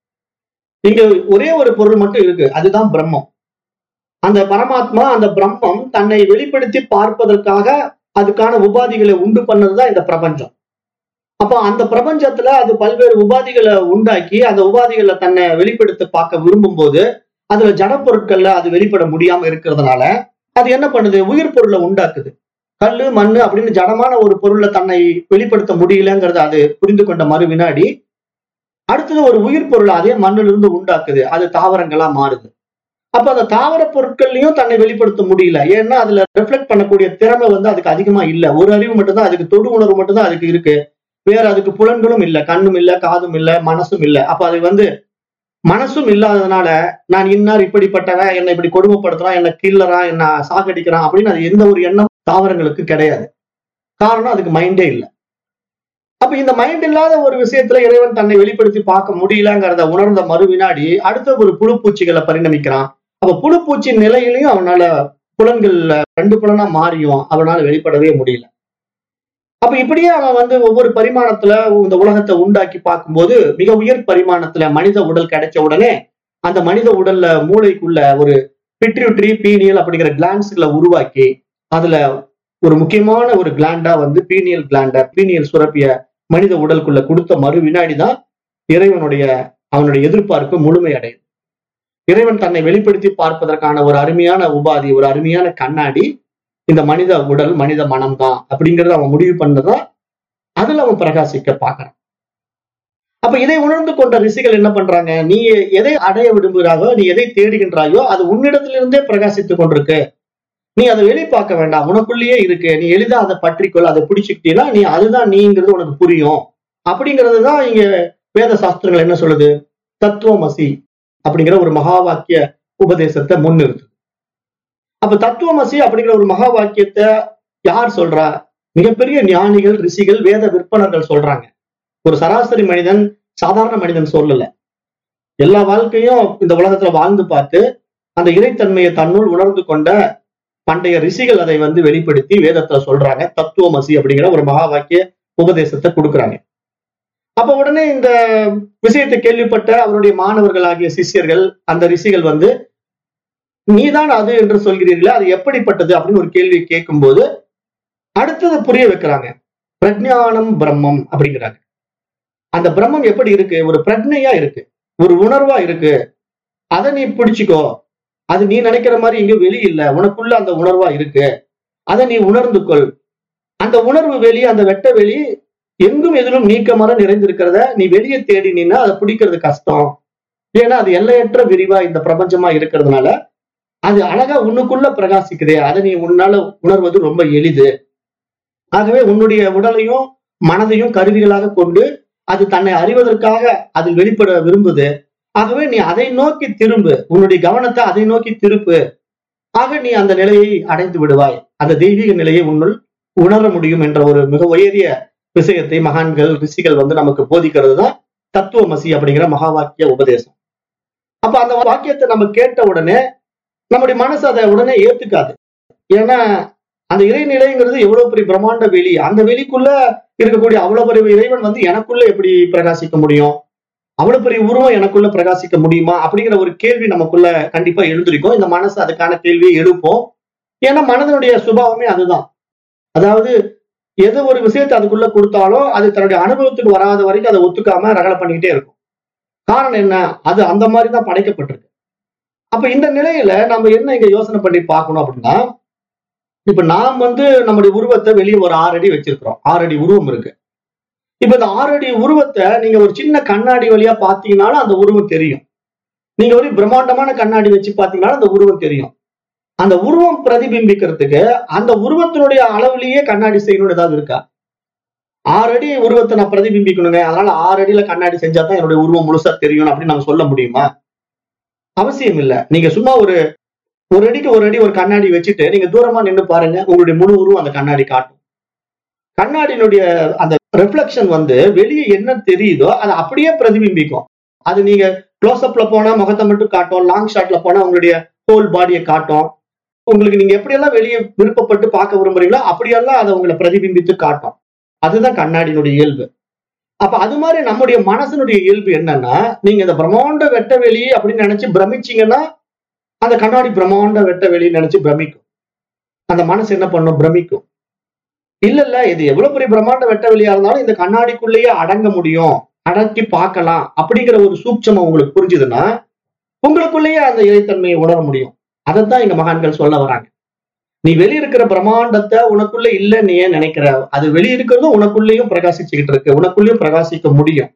இங்க ஒரே ஒரு பொருள் மட்டும் இருக்கு அதுதான் பிரம்மம் அந்த பரமாத்மா அந்த பிரம்மம் தன்னை வெளிப்படுத்தி பார்ப்பதற்காக அதுக்கான உபாதிகளை உண்டு பண்ணதுதான் இந்த பிரபஞ்சம் அப்ப அந்த பிரபஞ்சத்துல அது பல்வேறு உபாதிகளை உண்டாக்கி அந்த உபாதிகளை தன்னை வெளிப்படுத்தி பார்க்க விரும்பும் போது அதுல ஜட பொருட்கள்ல அது வெளிப்பட முடியாம இருக்கிறதுனால அது என்ன பண்ணுது உயிர் பொருளை உண்டாக்குது கல்லு மண்ணு அப்படின்னு ஜடமான ஒரு பொருளை தன்னை வெளிப்படுத்த முடியலங்கிறத அது புரிந்து கொண்ட மறு வினாடி அடுத்தது ஒரு உயிர் பொருள் அதே மண்ணிலிருந்து உண்டாக்குது அது தாவரங்களா மாறுது அப்ப அந்த தாவர பொருட்கள்லயும் தன்னை வெளிப்படுத்த முடியல ஏன்னா அதுல ரெஃப்ளெக்ட் பண்ணக்கூடிய திறமை வந்து அதுக்கு அதிகமா இல்ல ஒரு அறிவு மட்டும்தான் அதுக்கு தொடு உணர்வு மட்டும்தான் அதுக்கு இருக்கு வேற அதுக்கு புலன்களும் இல்ல கண்ணும் இல்ல காதும் இல்ல மனசும் இல்ல அப்ப அது வந்து மனசும் இல்லாததுனால நான் இன்னார் இப்படிப்பட்டவன் என்னை இப்படி கொடுமைப்படுத்துறான் என்னை கில்லறான் என்ன சாகடிக்கிறான் அப்படின்னு அது எந்த ஒரு எண்ணம் தாவரங்களுக்கு கிடையாது காரணம் அதுக்கு மைண்டே இல்லை அப்ப இந்த மைண்ட் இல்லாத ஒரு விஷயத்துல இறைவன் தன்னை வெளிப்படுத்தி பார்க்க முடியலங்கிறத உணர்ந்த மறு வினாடி அடுத்த ஒரு புழுப்பூச்சிகளை பரிணமிக்கிறான் அப்ப புழுப்பூச்சி நிலையிலையும் அவனால புலன்கள்ல ரெண்டு புலனா மாறியும் அவனால வெளிப்படவே முடியல அப்ப இப்படியே அவன் வந்து ஒவ்வொரு பரிமாணத்துல இந்த உலகத்தை உண்டாக்கி பார்க்கும்போது மிக உயர் பரிமாணத்துல மனித உடல் கிடைச்ச உடனே அந்த மனித உடல்ல மூளைக்குள்ள ஒரு பிட்ரியூட்ரி பீனியல் அப்படிங்கிற கிளான்ஸ்களை உருவாக்கி அதுல ஒரு முக்கியமான ஒரு கிளாண்டா வந்து பீனியல் கிளாண்டா பீனியல் சுரப்பிய மனித உடலுக்குள்ள கொடுத்த மறு வினாடி தான் இறைவனுடைய அவனுடைய எதிர்பார்ப்பு முழுமை அடையும் இறைவன் தன்னை வெளிப்படுத்தி பார்ப்பதற்கான ஒரு அருமையான உபாதி ஒரு அருமையான கண்ணாடி இந்த மனித உடல் மனித மனம் தான் அப்படிங்கறத அவன் முடிவு பண்ணதான் அதுல அவன் பிரகாசிக்க பார்க்கறான் அப்ப இதை உணர்ந்து கொண்ட ரிஷிகள் என்ன பண்றாங்க நீ எதை அடைய விரும்புகிறாயோ நீ எதை தேடுகின்றாயோ அது உன்னிடத்திலிருந்தே பிரகாசித்துக் கொண்டிருக்கு நீ அதை வெளி பார்க்க வேண்டாம் உனக்குள்ளேயே இருக்கு நீ எளிதா அதை பற்றிக்கொள் அதை பிடிச்சுக்கிட்டீங்கன்னா நீ அதுதான் நீங்கிறது உனக்கு புரியும் அப்படிங்கிறது தான் இங்க வேத சாஸ்திரங்கள் என்ன சொல்லுது தத்துவமசி அப்படிங்கிற ஒரு மகா வாக்கிய உபதேசத்தை முன்னிறுத்து அப்ப தத்துவமசி அப்படிங்கிற ஒரு மகா வாக்கியத்தை யார் சொல்றா மிகப்பெரிய ஞானிகள் ரிஷிகள் வேத விற்பனர்கள் சொல்றாங்க ஒரு சராசரி மனிதன் சாதாரண மனிதன் சொல்லல எல்லா வாழ்க்கையும் இந்த உலகத்துல வாழ்ந்து பார்த்து அந்த இறைத்தன்மையை தன்னுள் உணர்ந்து கொண்ட பண்டைய ரிஷிகள் அதை வந்து வெளிப்படுத்தி வேதத்துல சொல்றாங்க தத்துவமசி அப்படிங்கிற ஒரு மகா வாக்கிய உபதேசத்தை கொடுக்குறாங்க அப்ப உடனே இந்த விஷயத்தை கேள்விப்பட்ட அவருடைய மாணவர்களாகிய சிஷ்யர்கள் அந்த ரிஷிகள் வந்து நீதான் அது என்று சொல்கிறீர்களே அது எப்படிப்பட்டது அப்படின்னு ஒரு கேள்வி கேட்கும்போது அடுத்தது புரிய வைக்கிறாங்க பிரஜானம் பிரம்மம் அப்படிங்கிறாங்க அந்த பிரம்மம் எப்படி இருக்கு ஒரு பிரஜையா இருக்கு ஒரு உணர்வா இருக்கு அதை நீ பிடிச்சுக்கோ அது நீ நினைக்கிற மாதிரி இங்க வெளி இல்ல உனக்குள்ள அந்த உணர்வா இருக்கு அதை நீ உணர்ந்து கொள் அந்த உணர்வு வெளி அந்த வெட்ட வெளி எங்கும் எதிலும் நீக்கமர நிறைந்திருக்கிறத நீ வெளியே தேடினீன்னா அதை பிடிக்கிறது கஷ்டம் ஏன்னா அது எல்லையற்ற விரிவா இந்த பிரபஞ்சமா இருக்கிறதுனால அது அழகா உன்னுக்குள்ள பிரகாசிக்குதே அதை நீ உன்னால உணர்வது ரொம்ப எளிது ஆகவே உன்னுடைய உடலையும் மனதையும் கருவிகளாக கொண்டு அது தன்னை அறிவதற்காக அது வெளிப்பட விரும்புது ஆகவே நீ அதை நோக்கி திரும்பு உன்னுடைய கவனத்தை அதை நோக்கி திருப்பு ஆக நீ அந்த நிலையை அடைந்து விடுவாய் அந்த தெய்வீக நிலையை உன்னுள் உணர முடியும் என்ற ஒரு மிக உயரிய விஷயத்தை மகான்கள் ரிஷிகள் வந்து நமக்கு போதிக்கிறது தான் தத்துவமசி அப்படிங்கிற மகா வாக்கிய உபதேசம் அப்ப அந்த வாக்கியத்தை நம்ம கேட்ட உடனே நம்முடைய மனசு அதை உடனே ஏத்துக்காது ஏன்னா அந்த இறைநிலைங்கிறது எவ்வளவு பெரிய பிரம்மாண்ட வெளி அந்த வெளிக்குள்ள இருக்கக்கூடிய அவ்வளவு பெரிய இறைவன் வந்து எனக்குள்ள எப்படி பிரகாசிக்க முடியும் அவ்வளவு பெரிய உருவம் எனக்குள்ள பிரகாசிக்க முடியுமா அப்படிங்கிற ஒரு கேள்வி நமக்குள்ள கண்டிப்பா எழுந்திருக்கும் இந்த மனசு அதுக்கான கேள்வியை எழுப்போம் ஏன்னா மனதனுடைய சுபாவமே அதுதான் அதாவது எது ஒரு விஷயத்தை அதுக்குள்ள கொடுத்தாலும் அது தன்னுடைய அனுபவத்துக்கு வராத வரைக்கும் அதை ஒத்துக்காம ரகலை பண்ணிக்கிட்டே இருக்கும் காரணம் என்ன அது அந்த மாதிரி தான் படைக்கப்பட்டிருக்கு அப்ப இந்த நிலையில நம்ம என்ன இங்க யோசனை பண்ணி பார்க்கணும் அப்படின்னா இப்ப நாம் வந்து நம்முடைய உருவத்தை வெளியே ஒரு ஆறு அடி வச்சிருக்கிறோம் ஆறு அடி உருவம் இருக்கு இப்ப இந்த ஆறு அடி உருவத்தை நீங்க ஒரு சின்ன கண்ணாடி வழியா பாத்தீங்கன்னாலும் அந்த உருவம் தெரியும் நீங்க ஒரு பிரம்மாண்டமான கண்ணாடி வச்சு பாத்தீங்கன்னாலும் அந்த உருவம் தெரியும் அந்த உருவம் பிரதிபிம்பிக்கிறதுக்கு அந்த உருவத்தினுடைய அளவுலயே கண்ணாடி செய்யணும்னு ஏதாவது இருக்கா ஆறு அடி உருவத்தை நான் பிரதிபிம்பிக்கணுங்க அதனால ஆறு அடியில கண்ணாடி செஞ்சா தான் என்னுடைய உருவம் முழுசா தெரியும் அப்படின்னு நம்ம சொல்ல முடியுமா அவசியம் இல்ல நீங்க சும்மா ஒரு ஒரு அடிக்கு ஒரு அடி ஒரு கண்ணாடி வச்சுட்டு நீங்க தூரமா நின்று பாருங்க உங்களுடைய முழு உருவம் அந்த கண்ணாடி காட்டும் கண்ணாடியினுடைய அந்த ரிஃப்ளெக்ஷன் வந்து வெளியே என்ன தெரியுதோ அதை அப்படியே பிரதிபிம்பிக்கும் அது நீங்க க்ளோஸ் அப்ல போனா முகத்தை மட்டும் காட்டும் லாங் ஷாட்ல போனா உங்களுடைய ஹோல் பாடியை காட்டும் உங்களுக்கு நீங்க எப்படியெல்லாம் வெளியே விருப்பப்பட்டு பார்க்க விரும்புறீங்களோ அப்படியெல்லாம் அதை உங்களை பிரதிபிம்பித்து காட்டும் அதுதான் கண்ணாடியினுடைய இயல்பு அப்ப அது மாதிரி நம்முடைய மனசனுடைய இயல்பு என்னன்னா நீங்க இந்த பிரம்மாண்ட வெட்ட வெளி அப்படின்னு நினைச்சு பிரமிச்சீங்கன்னா அந்த கண்ணாடி பிரம்மாண்ட வெட்ட வெளின்னு நினைச்சு பிரமிக்கும் அந்த மனசு என்ன பண்ணும் பிரமிக்கும் இல்ல இல்ல இது எவ்வளவு பெரிய பிரம்மாண்ட வெட்ட வெளியா இருந்தாலும் இந்த கண்ணாடிக்குள்ளேயே அடங்க முடியும் அடக்கி பார்க்கலாம் அப்படிங்கிற ஒரு சூட்சமம் உங்களுக்கு புரிஞ்சுதுன்னா உங்களுக்குள்ளேயே அந்த இறைத்தன்மையை உணர முடியும் அதைத்தான் எங்க மகான்கள் சொல்ல வராங்க நீ வெளிய இருக்கிற பிரம்மாண்டத்தை உனக்குள்ள இல்லைன்னு ஏன் நினைக்கிற அது வெளிய இருக்கிறதும் உனக்குள்ளேயும் பிரகாசிச்சுக்கிட்டு இருக்கு உனக்குள்ளேயும் பிரகாசிக்க முடியும்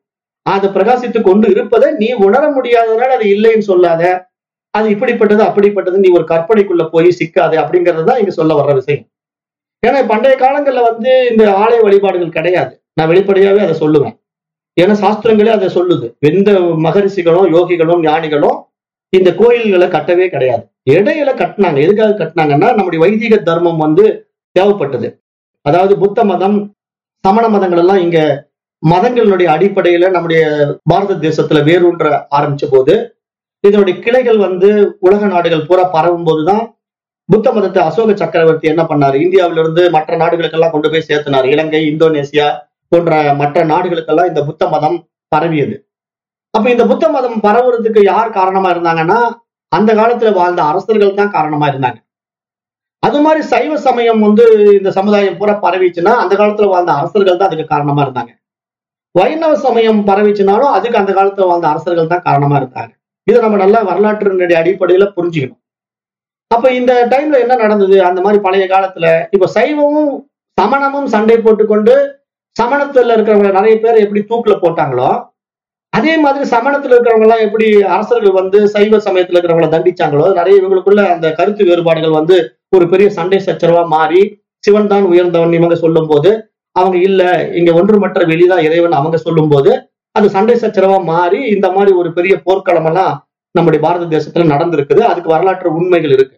அது பிரகாசித்து கொண்டு இருப்பதை நீ உணர முடியாததுனால அது இல்லைன்னு சொல்லாத அது இப்படிப்பட்டது அப்படிப்பட்டது நீ ஒரு கற்பனைக்குள்ள போய் சிக்காது அப்படிங்கிறது தான் இங்க சொல்ல வர்ற விஷயம் ஏன்னா பண்டைய காலங்கள்ல வந்து இந்த ஆலய வழிபாடுகள் கிடையாது நான் வெளிப்படையாவே அதை சொல்லுவேன் ஏன்னா சாஸ்திரங்களே அதை சொல்லுது எந்த மகரிஷிகளும் யோகிகளும் ஞானிகளும் இந்த கோயில்களை கட்டவே கிடையாது இடையில கட்டினாங்க எதுக்காக கட்டினாங்கன்னா நம்முடைய வைதிக தர்மம் வந்து தேவைப்பட்டது அதாவது புத்த மதம் சமண மதங்கள் எல்லாம் இங்க மதங்களுடைய அடிப்படையில நம்முடைய பாரத தேசத்துல வேரூன்ற ஆரம்பிச்ச போது இதனுடைய கிளைகள் வந்து உலக நாடுகள் பூரா பரவும் போதுதான் புத்த மதத்தை அசோக சக்கரவர்த்தி என்ன பண்ணாரு இந்தியாவில இருந்து மற்ற நாடுகளுக்கெல்லாம் கொண்டு போய் சேர்த்தினார் இலங்கை இந்தோனேசியா போன்ற மற்ற நாடுகளுக்கெல்லாம் இந்த புத்த மதம் பரவியது அப்ப இந்த புத்த மதம் பரவுறதுக்கு யார் காரணமா இருந்தாங்கன்னா அந்த காலத்துல வாழ்ந்த அரசர்கள் தான் காரணமா இருந்தாங்க அது மாதிரி சைவ சமயம் வந்து இந்த சமுதாயம் பூரா பரவிச்சுன்னா அந்த காலத்துல வாழ்ந்த அரசர்கள் தான் அதுக்கு காரணமா இருந்தாங்க வைணவ சமயம் பரவிச்சுனாலும் அதுக்கு அந்த காலத்துல வாழ்ந்த அரசர்கள் தான் காரணமா இருந்தாங்க இதை நம்ம நல்லா வரலாற்றினுடைய அடிப்படையில புரிஞ்சுக்கணும் அப்ப இந்த டைம்ல என்ன நடந்தது அந்த மாதிரி பழைய காலத்துல இப்ப சைவமும் சமணமும் சண்டை போட்டுக்கொண்டு சமணத்துல இருக்கிறவங்க நிறைய பேர் எப்படி தூக்குல போட்டாங்களோ அதே மாதிரி சமணத்துல இருக்கிறவங்க எல்லாம் எப்படி அரசர்கள் வந்து சைவ சமயத்துல இருக்கிறவங்களை தண்டிச்சாங்களோ நிறைய இவங்களுக்குள்ள அந்த கருத்து வேறுபாடுகள் வந்து ஒரு பெரிய சண்டை சச்சரவா மாறி சிவன் தான் உயர்ந்தவன் இவங்க சொல்லும் போது அவங்க இல்ல இங்க ஒன்றுமற்ற வெளிதான் இறைவன் அவங்க சொல்லும் போது அது சண்டை சச்சரவா மாறி இந்த மாதிரி ஒரு பெரிய போர்க்களம் எல்லாம் நம்முடைய பாரத தேசத்துல நடந்திருக்குது அதுக்கு வரலாற்று உண்மைகள் இருக்கு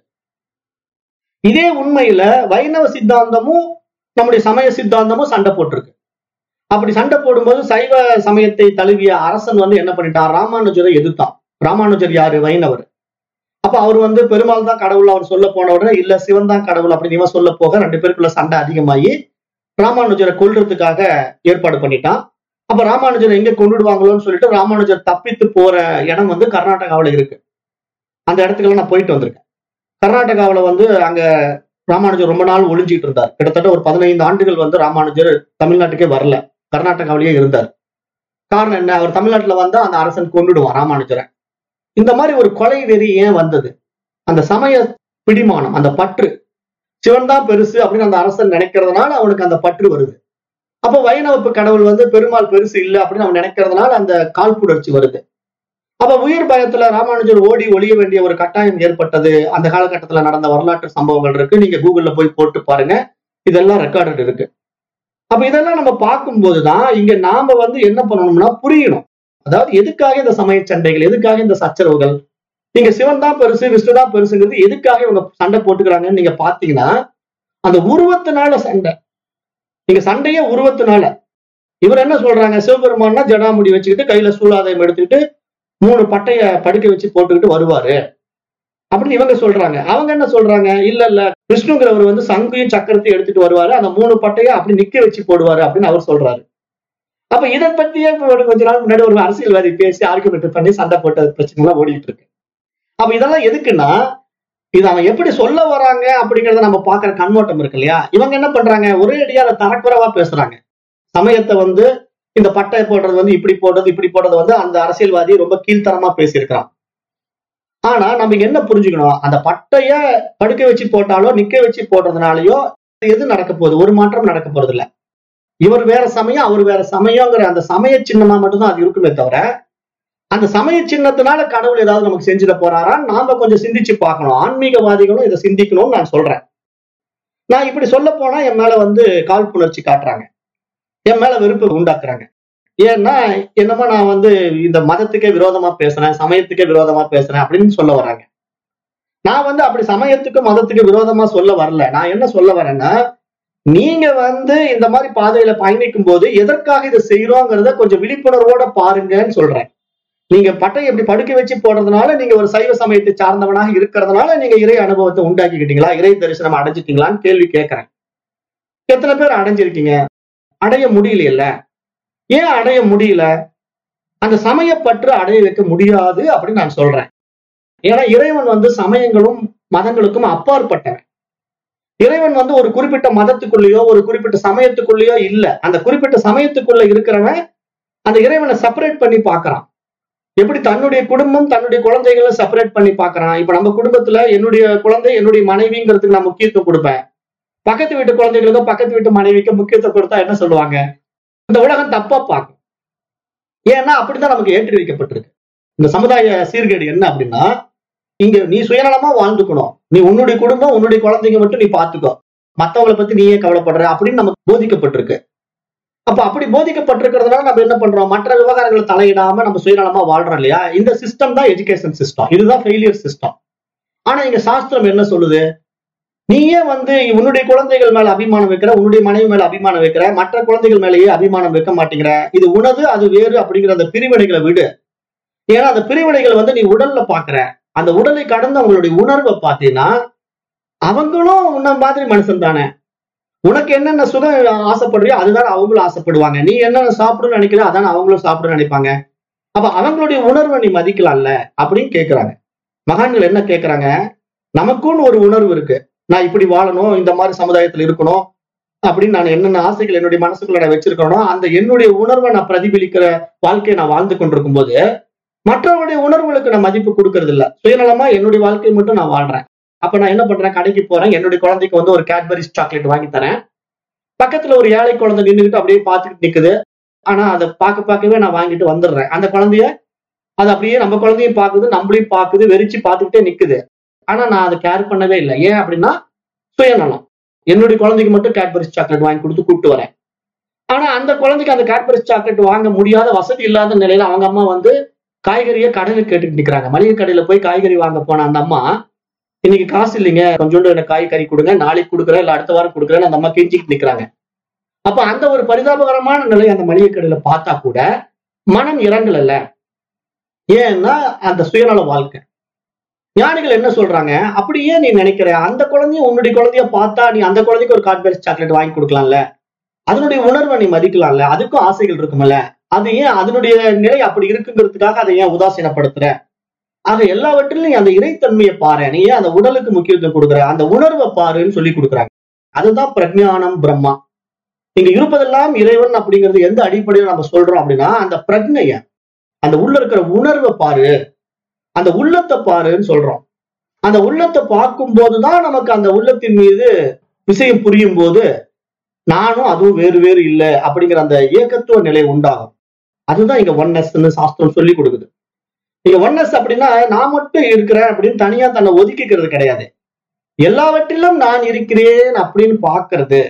இதே உண்மையில வைணவ சித்தாந்தமும் நம்முடைய சமய சித்தாந்தமும் சண்டை போட்டிருக்கு அப்படி சண்டை போடும்போது சைவ சமயத்தை தழுவிய அரசன் வந்து என்ன பண்ணிட்டான் ராமானுஜரை எதிர்த்தான் ராமானுஜர் யாரு வைணவர் அப்ப அவர் வந்து பெருமாள் தான் கடவுள் அவர் சொல்ல போன உடனே இல்ல சிவன் தான் கடவுள் அப்படின்னு இவன் சொல்ல போக ரெண்டு பேருக்குள்ள சண்டை அதிகமாகி ராமானுஜரை கொல்றதுக்காக ஏற்பாடு பண்ணிட்டான் அப்ப ராமானுஜரை எங்க கொண்டுடுவாங்களோன்னு சொல்லிட்டு ராமானுஜர் தப்பித்து போற இடம் வந்து கர்நாடகாவில் இருக்கு அந்த இடத்துக்கெல்லாம் நான் போயிட்டு வந்திருக்கேன் கர்நாடகாவில் வந்து அங்க ராமானுஜர் ரொம்ப நாள் ஒளிஞ்சிட்டு இருந்தார் கிட்டத்தட்ட ஒரு பதினைந்து ஆண்டுகள் வந்து ராமானுஜர் தமிழ்நாட்டுக்கே வரல கர்நாடகாவிலேயே இருந்தார் காரணம் என்ன அவர் தமிழ்நாட்டுல வந்தா அந்த அரசன் கொண்டுடுவான் ராமானுஜரை இந்த மாதிரி ஒரு கொலை வெறி ஏன் வந்தது அந்த சமய பிடிமானம் அந்த பற்று சிவன் தான் பெருசு அப்படின்னு அந்த அரசன் நினைக்கிறதுனால அவனுக்கு அந்த பற்று வருது அப்போ வைணவப்பு கடவுள் வந்து பெருமாள் பெருசு இல்லை அப்படின்னு அவன் நினைக்கிறதுனால அந்த காழ்ப்புணர்ச்சி வருது அப்ப உயிர் பயத்துல ராமானுஜர் ஓடி ஒளிய வேண்டிய ஒரு கட்டாயம் ஏற்பட்டது அந்த காலகட்டத்துல நடந்த வரலாற்று சம்பவங்கள் இருக்கு நீங்க கூகுள்ல போய் போட்டு பாருங்க இதெல்லாம் ரெக்கார்டட் இருக்கு அப்ப இதெல்லாம் நம்ம பார்க்கும்போதுதான் இங்க நாம வந்து என்ன பண்ணணும்னா புரியணும் அதாவது எதுக்காக இந்த சமய சண்டைகள் எதுக்காக இந்த சச்சரவுகள் நீங்க சிவன் தான் பெருசு விஷ்ணு தான் பெருசுங்கிறது எதுக்காக இவங்க சண்டை போட்டுக்கிறாங்கன்னு நீங்க பாத்தீங்கன்னா அந்த உருவத்தினால சண்டை நீங்க சண்டையே உருவத்தினால இவர் என்ன சொல்றாங்க சிவபெருமான்னா ஜடாமுடி வச்சுக்கிட்டு கையில சூலாதயம் எடுத்துக்கிட்டு மூணு பட்டைய படுக்க வச்சு போட்டுக்கிட்டு வருவாரு அப்படின்னு இவங்க சொல்றாங்க அவங்க என்ன சொல்றாங்க இல்ல இல்ல விஷ்ணுங்கிறவர் வந்து சங்கையும் சக்கரத்தையும் எடுத்துட்டு வருவாரு அந்த மூணு பட்டைய அப்படி நிக்க வச்சு போடுவாரு அப்படின்னு அவர் சொல்றாரு அப்ப இதை பத்தியே ஒரு கொஞ்ச நாள் முன்னாடி ஒரு அரசியல்வாதி பேசி ஆர்குமெண்ட் பண்ணி சண்டை போட்ட பிரச்சனை எல்லாம் ஓடிட்டு இருக்கு அப்ப இதெல்லாம் எதுக்குன்னா இது அவன் எப்படி சொல்ல வராங்க அப்படிங்கறத நம்ம பாக்குற கண்ணோட்டம் இருக்கு இல்லையா இவங்க என்ன பண்றாங்க ஒரே அடியா அதை தரக்குறவா பேசுறாங்க சமயத்தை வந்து இந்த பட்டை போடுறது வந்து இப்படி போடுறது இப்படி போடுறது வந்து அந்த அரசியல்வாதி ரொம்ப கீழ்த்தரமா பேசியிருக்கிறான் ஆனா நம்ம இங்க என்ன புரிஞ்சுக்கணும் அந்த பட்டைய படுக்க வச்சு போட்டாலோ நிக்க வச்சு போடுறதுனாலயோ எது நடக்க போகுது ஒரு மாற்றம் நடக்க போறது இல்ல இவர் வேற சமயம் அவர் வேற சமயங்கிற அந்த சமய சின்னமா மட்டும்தான் அது இருக்குமே தவிர அந்த சமய சின்னத்தினால கடவுள் ஏதாவது நமக்கு செஞ்சுட போறாரா நாம கொஞ்சம் சிந்திச்சு பார்க்கணும் ஆன்மீகவாதிகளும் இதை சிந்திக்கணும்னு நான் சொல்றேன் நான் இப்படி சொல்ல போனா என் மேல வந்து காழ்ப்புணர்ச்சி காட்டுறாங்க என் மேல வெறுப்பு உண்டாக்குறாங்க ஏன்னா என்னமோ நான் வந்து இந்த மதத்துக்கே விரோதமா பேசுறேன் சமயத்துக்கே விரோதமா பேசுறேன் அப்படின்னு சொல்ல வராங்க நான் வந்து அப்படி சமயத்துக்கு மதத்துக்கு விரோதமா சொல்ல வரல நான் என்ன சொல்ல வரேன்னா நீங்க வந்து இந்த மாதிரி பாதையில பயணிக்கும் போது எதற்காக இதை செய்யறோங்கிறத கொஞ்சம் விழிப்புணர்வோட பாருங்கன்னு சொல்றேன் நீங்க பட்டை எப்படி படுக்க வச்சு போடுறதுனால நீங்க ஒரு சைவ சமயத்தை சார்ந்தவனாக இருக்கிறதுனால நீங்க இறை அனுபவத்தை உண்டாக்கிக்கிட்டீங்களா இறை தரிசனம் அடைஞ்சிட்டீங்களான்னு கேள்வி கேட்கிறேன் எத்தனை பேர் அடைஞ்சிருக்கீங்க அடைய முடியலையில்ல ஏன் அடைய முடியல அந்த சமயப்பற்று அடைய வைக்க முடியாது அப்படின்னு நான் சொல்றேன் ஏன்னா இறைவன் வந்து சமயங்களும் மதங்களுக்கும் அப்பாற்பட்டவன் இறைவன் வந்து ஒரு குறிப்பிட்ட மதத்துக்குள்ளேயோ ஒரு குறிப்பிட்ட சமயத்துக்குள்ளேயோ இல்ல அந்த குறிப்பிட்ட சமயத்துக்குள்ள இருக்கிறவன் அந்த இறைவனை செப்பரேட் பண்ணி பார்க்கறான் எப்படி தன்னுடைய குடும்பம் தன்னுடைய குழந்தைகளை செப்பரேட் பண்ணி பார்க்கறான் இப்ப நம்ம குடும்பத்துல என்னுடைய குழந்தை என்னுடைய மனைவிங்கிறதுக்கு நான் முக்கியத்துவம் கொடுப்பேன் பக்கத்து வீட்டு குழந்தைகளுக்கும் பக்கத்து வீட்டு மனைவிக்கும் முக்கியத்துவம் கொடுத்தா என்ன சொல்லுவாங்க இந்த உலகம் தப்பா பார்க்கும் ஏன்னா அப்படிதான் நமக்கு ஏற்றி வைக்கப்பட்டிருக்கு இந்த சமுதாய சீர்கேடு என்ன அப்படின்னா இங்க நீ சுயநலமா வாழ்ந்துக்கணும் நீ உன்னுடைய குடும்பம் உன்னுடைய குழந்தைங்க மட்டும் நீ பாத்துக்கோ மத்தவங்களை பத்தி நீயே கவலைப்படுற அப்படின்னு நமக்கு போதிக்கப்பட்டிருக்கு அப்ப அப்படி போதிக்கப்பட்டிருக்கிறதுனால நம்ம என்ன பண்றோம் மற்ற விவகாரங்களை தலையிடாம நம்ம சுயநலமா வாழ்றோம் இல்லையா இந்த சிஸ்டம் தான் எஜுகேஷன் சிஸ்டம் இதுதான் ஃபெயிலியர் சிஸ்டம் ஆனா இங்க சாஸ்திரம் என்ன சொல்லுது நீயே வந்து உன்னுடைய குழந்தைகள் மேல அபிமானம் வைக்கிற உன்னுடைய மனைவி மேல அபிமானம் வைக்கிற மற்ற குழந்தைகள் மேலேயே அபிமானம் வைக்க மாட்டேங்கிற இது உனது அது வேறு அப்படிங்கிற அந்த பிரிவினைகளை விடு ஏன்னா அந்த பிரிவினைகள் வந்து நீ உடல்ல பாக்குற அந்த உடலை கடந்து அவங்களுடைய உணர்வை பார்த்தீங்கன்னா அவங்களும் உன்ன மாதிரி மனுஷன் தானே உனக்கு என்னென்ன சுகம் ஆசைப்படுறியோ அதுதான் அவங்களும் ஆசைப்படுவாங்க நீ என்னென்ன சாப்பிடணும்னு நினைக்கிற அதான அவங்களும் சாப்பிடணும்னு நினைப்பாங்க அப்ப அவங்களுடைய உணர்வை நீ மதிக்கலாம்ல அப்படின்னு கேக்குறாங்க மகான்கள் என்ன கேக்குறாங்க நமக்குன்னு ஒரு உணர்வு இருக்கு நான் இப்படி வாழணும் இந்த மாதிரி சமுதாயத்துல இருக்கணும் அப்படின்னு நான் என்னென்ன ஆசைகள் என்னுடைய மனசுக்குள்ள நான் வச்சிருக்கணும் அந்த என்னுடைய உணர்வை நான் பிரதிபலிக்கிற வாழ்க்கையை நான் வாழ்ந்து கொண்டிருக்கும் போது மற்றவருடைய உணர்வுகளுக்கு நான் மதிப்பு கொடுக்கறது இல்ல சுயநலமா என்னுடைய வாழ்க்கையை மட்டும் நான் வாழ்றேன் அப்ப நான் என்ன பண்றேன் கடைக்கு போறேன் என்னுடைய குழந்தைக்கு வந்து ஒரு கேட்பரிஸ் சாக்லேட் வாங்கி தரேன் பக்கத்துல ஒரு ஏழை குழந்தை நின்றுகிட்டு அப்படியே பார்த்துட்டு நிக்குது ஆனா அதை பார்க்க பார்க்கவே நான் வாங்கிட்டு வந்துடுறேன் அந்த குழந்தைய அது அப்படியே நம்ம குழந்தையும் பாக்குது நம்மளையும் பாக்குது வெறிச்சு பார்த்துக்கிட்டே நிக்குது ஆனா நான் அதை கேர் பண்ணவே இல்லை ஏன் அப்படின்னா சுயநலம் என்னுடைய குழந்தைக்கு மட்டும் கேட்பரிஸ் சாக்லேட் வாங்கி கொடுத்து கூப்பிட்டு வரேன் ஆனா அந்த குழந்தைக்கு அந்த கேட்பரிஸ் சாக்லேட் வாங்க முடியாத வசதி இல்லாத நிலையில அவங்க அம்மா வந்து காய்கறியை கடையில கேட்டுட்டு நிக்கிறாங்க மளிகை கடையில போய் காய்கறி வாங்க போன அந்த அம்மா இன்னைக்கு காசு இல்லைங்க கொஞ்சோண்டு எனக்கு காய்கறி கொடுங்க நாளைக்கு கொடுக்குறேன் இல்ல அடுத்த வாரம் கொடுக்குறேன்னு அந்த அம்மா கெஞ்சிக்கிட்டு நிக்கிறாங்க அப்ப அந்த ஒரு பரிதாபகரமான நிலை அந்த மளிகை கடையில பார்த்தா கூட மனம் இறங்கல ஏன்னா அந்த சுயநல வாழ்க்கை ஞானிகள் என்ன சொல்றாங்க அப்படி ஏன் நீ நினைக்கிற அந்த குழந்தையும் உன்னுடைய குழந்தைய பார்த்தா நீ அந்த குழந்தைக்கு ஒரு காட்பேஸ் சாக்லேட் வாங்கி கொடுக்கலாம்ல அதனுடைய உணர்வை நீ மதிக்கலாம்ல அதுக்கும் ஆசைகள் இருக்குமல்ல அது ஏன் அதனுடைய நிலை அப்படி இருக்குங்கிறதுக்காக அதை ஏன் உதாசீனப்படுத்துற ஆக எல்லாவற்றிலும் நீ அந்த இறைத்தன்மையை பாரு நீ ஏன் அந்த உடலுக்கு முக்கியத்துவம் கொடுக்குற அந்த உணர்வை பாருன்னு சொல்லி கொடுக்குறாங்க அதுதான் பிரஜானம் பிரம்மா இங்க இருப்பதெல்லாம் இறைவன் அப்படிங்கிறது எந்த அடிப்படையில் நம்ம சொல்றோம் அப்படின்னா அந்த பிரஜைய அந்த உள்ள இருக்கிற உணர்வை பாரு அந்த உள்ளத்தை பாருன்னு சொல்றோம் அந்த உள்ளத்தை பார்க்கும் போதுதான் நமக்கு அந்த உள்ளத்தின் மீது விஷயம் புரியும் போது நானும் அதுவும் வேறு வேறு இல்லை அப்படிங்கிற அந்த ஏகத்துவ நிலை உண்டாகும் அதுதான் இங்க ஒன்னஸ்ன்னு சாஸ்திரம் சொல்லி கொடுக்குது இங்க ஒன்னஸ் அப்படின்னா நான் மட்டும் இருக்கிறேன் அப்படின்னு தனியா தன்னை ஒதுக்கிக்கிறது கிடையாது எல்லாவற்றிலும் நான் இருக்கிறேன் அப்படின்னு பாக்குறது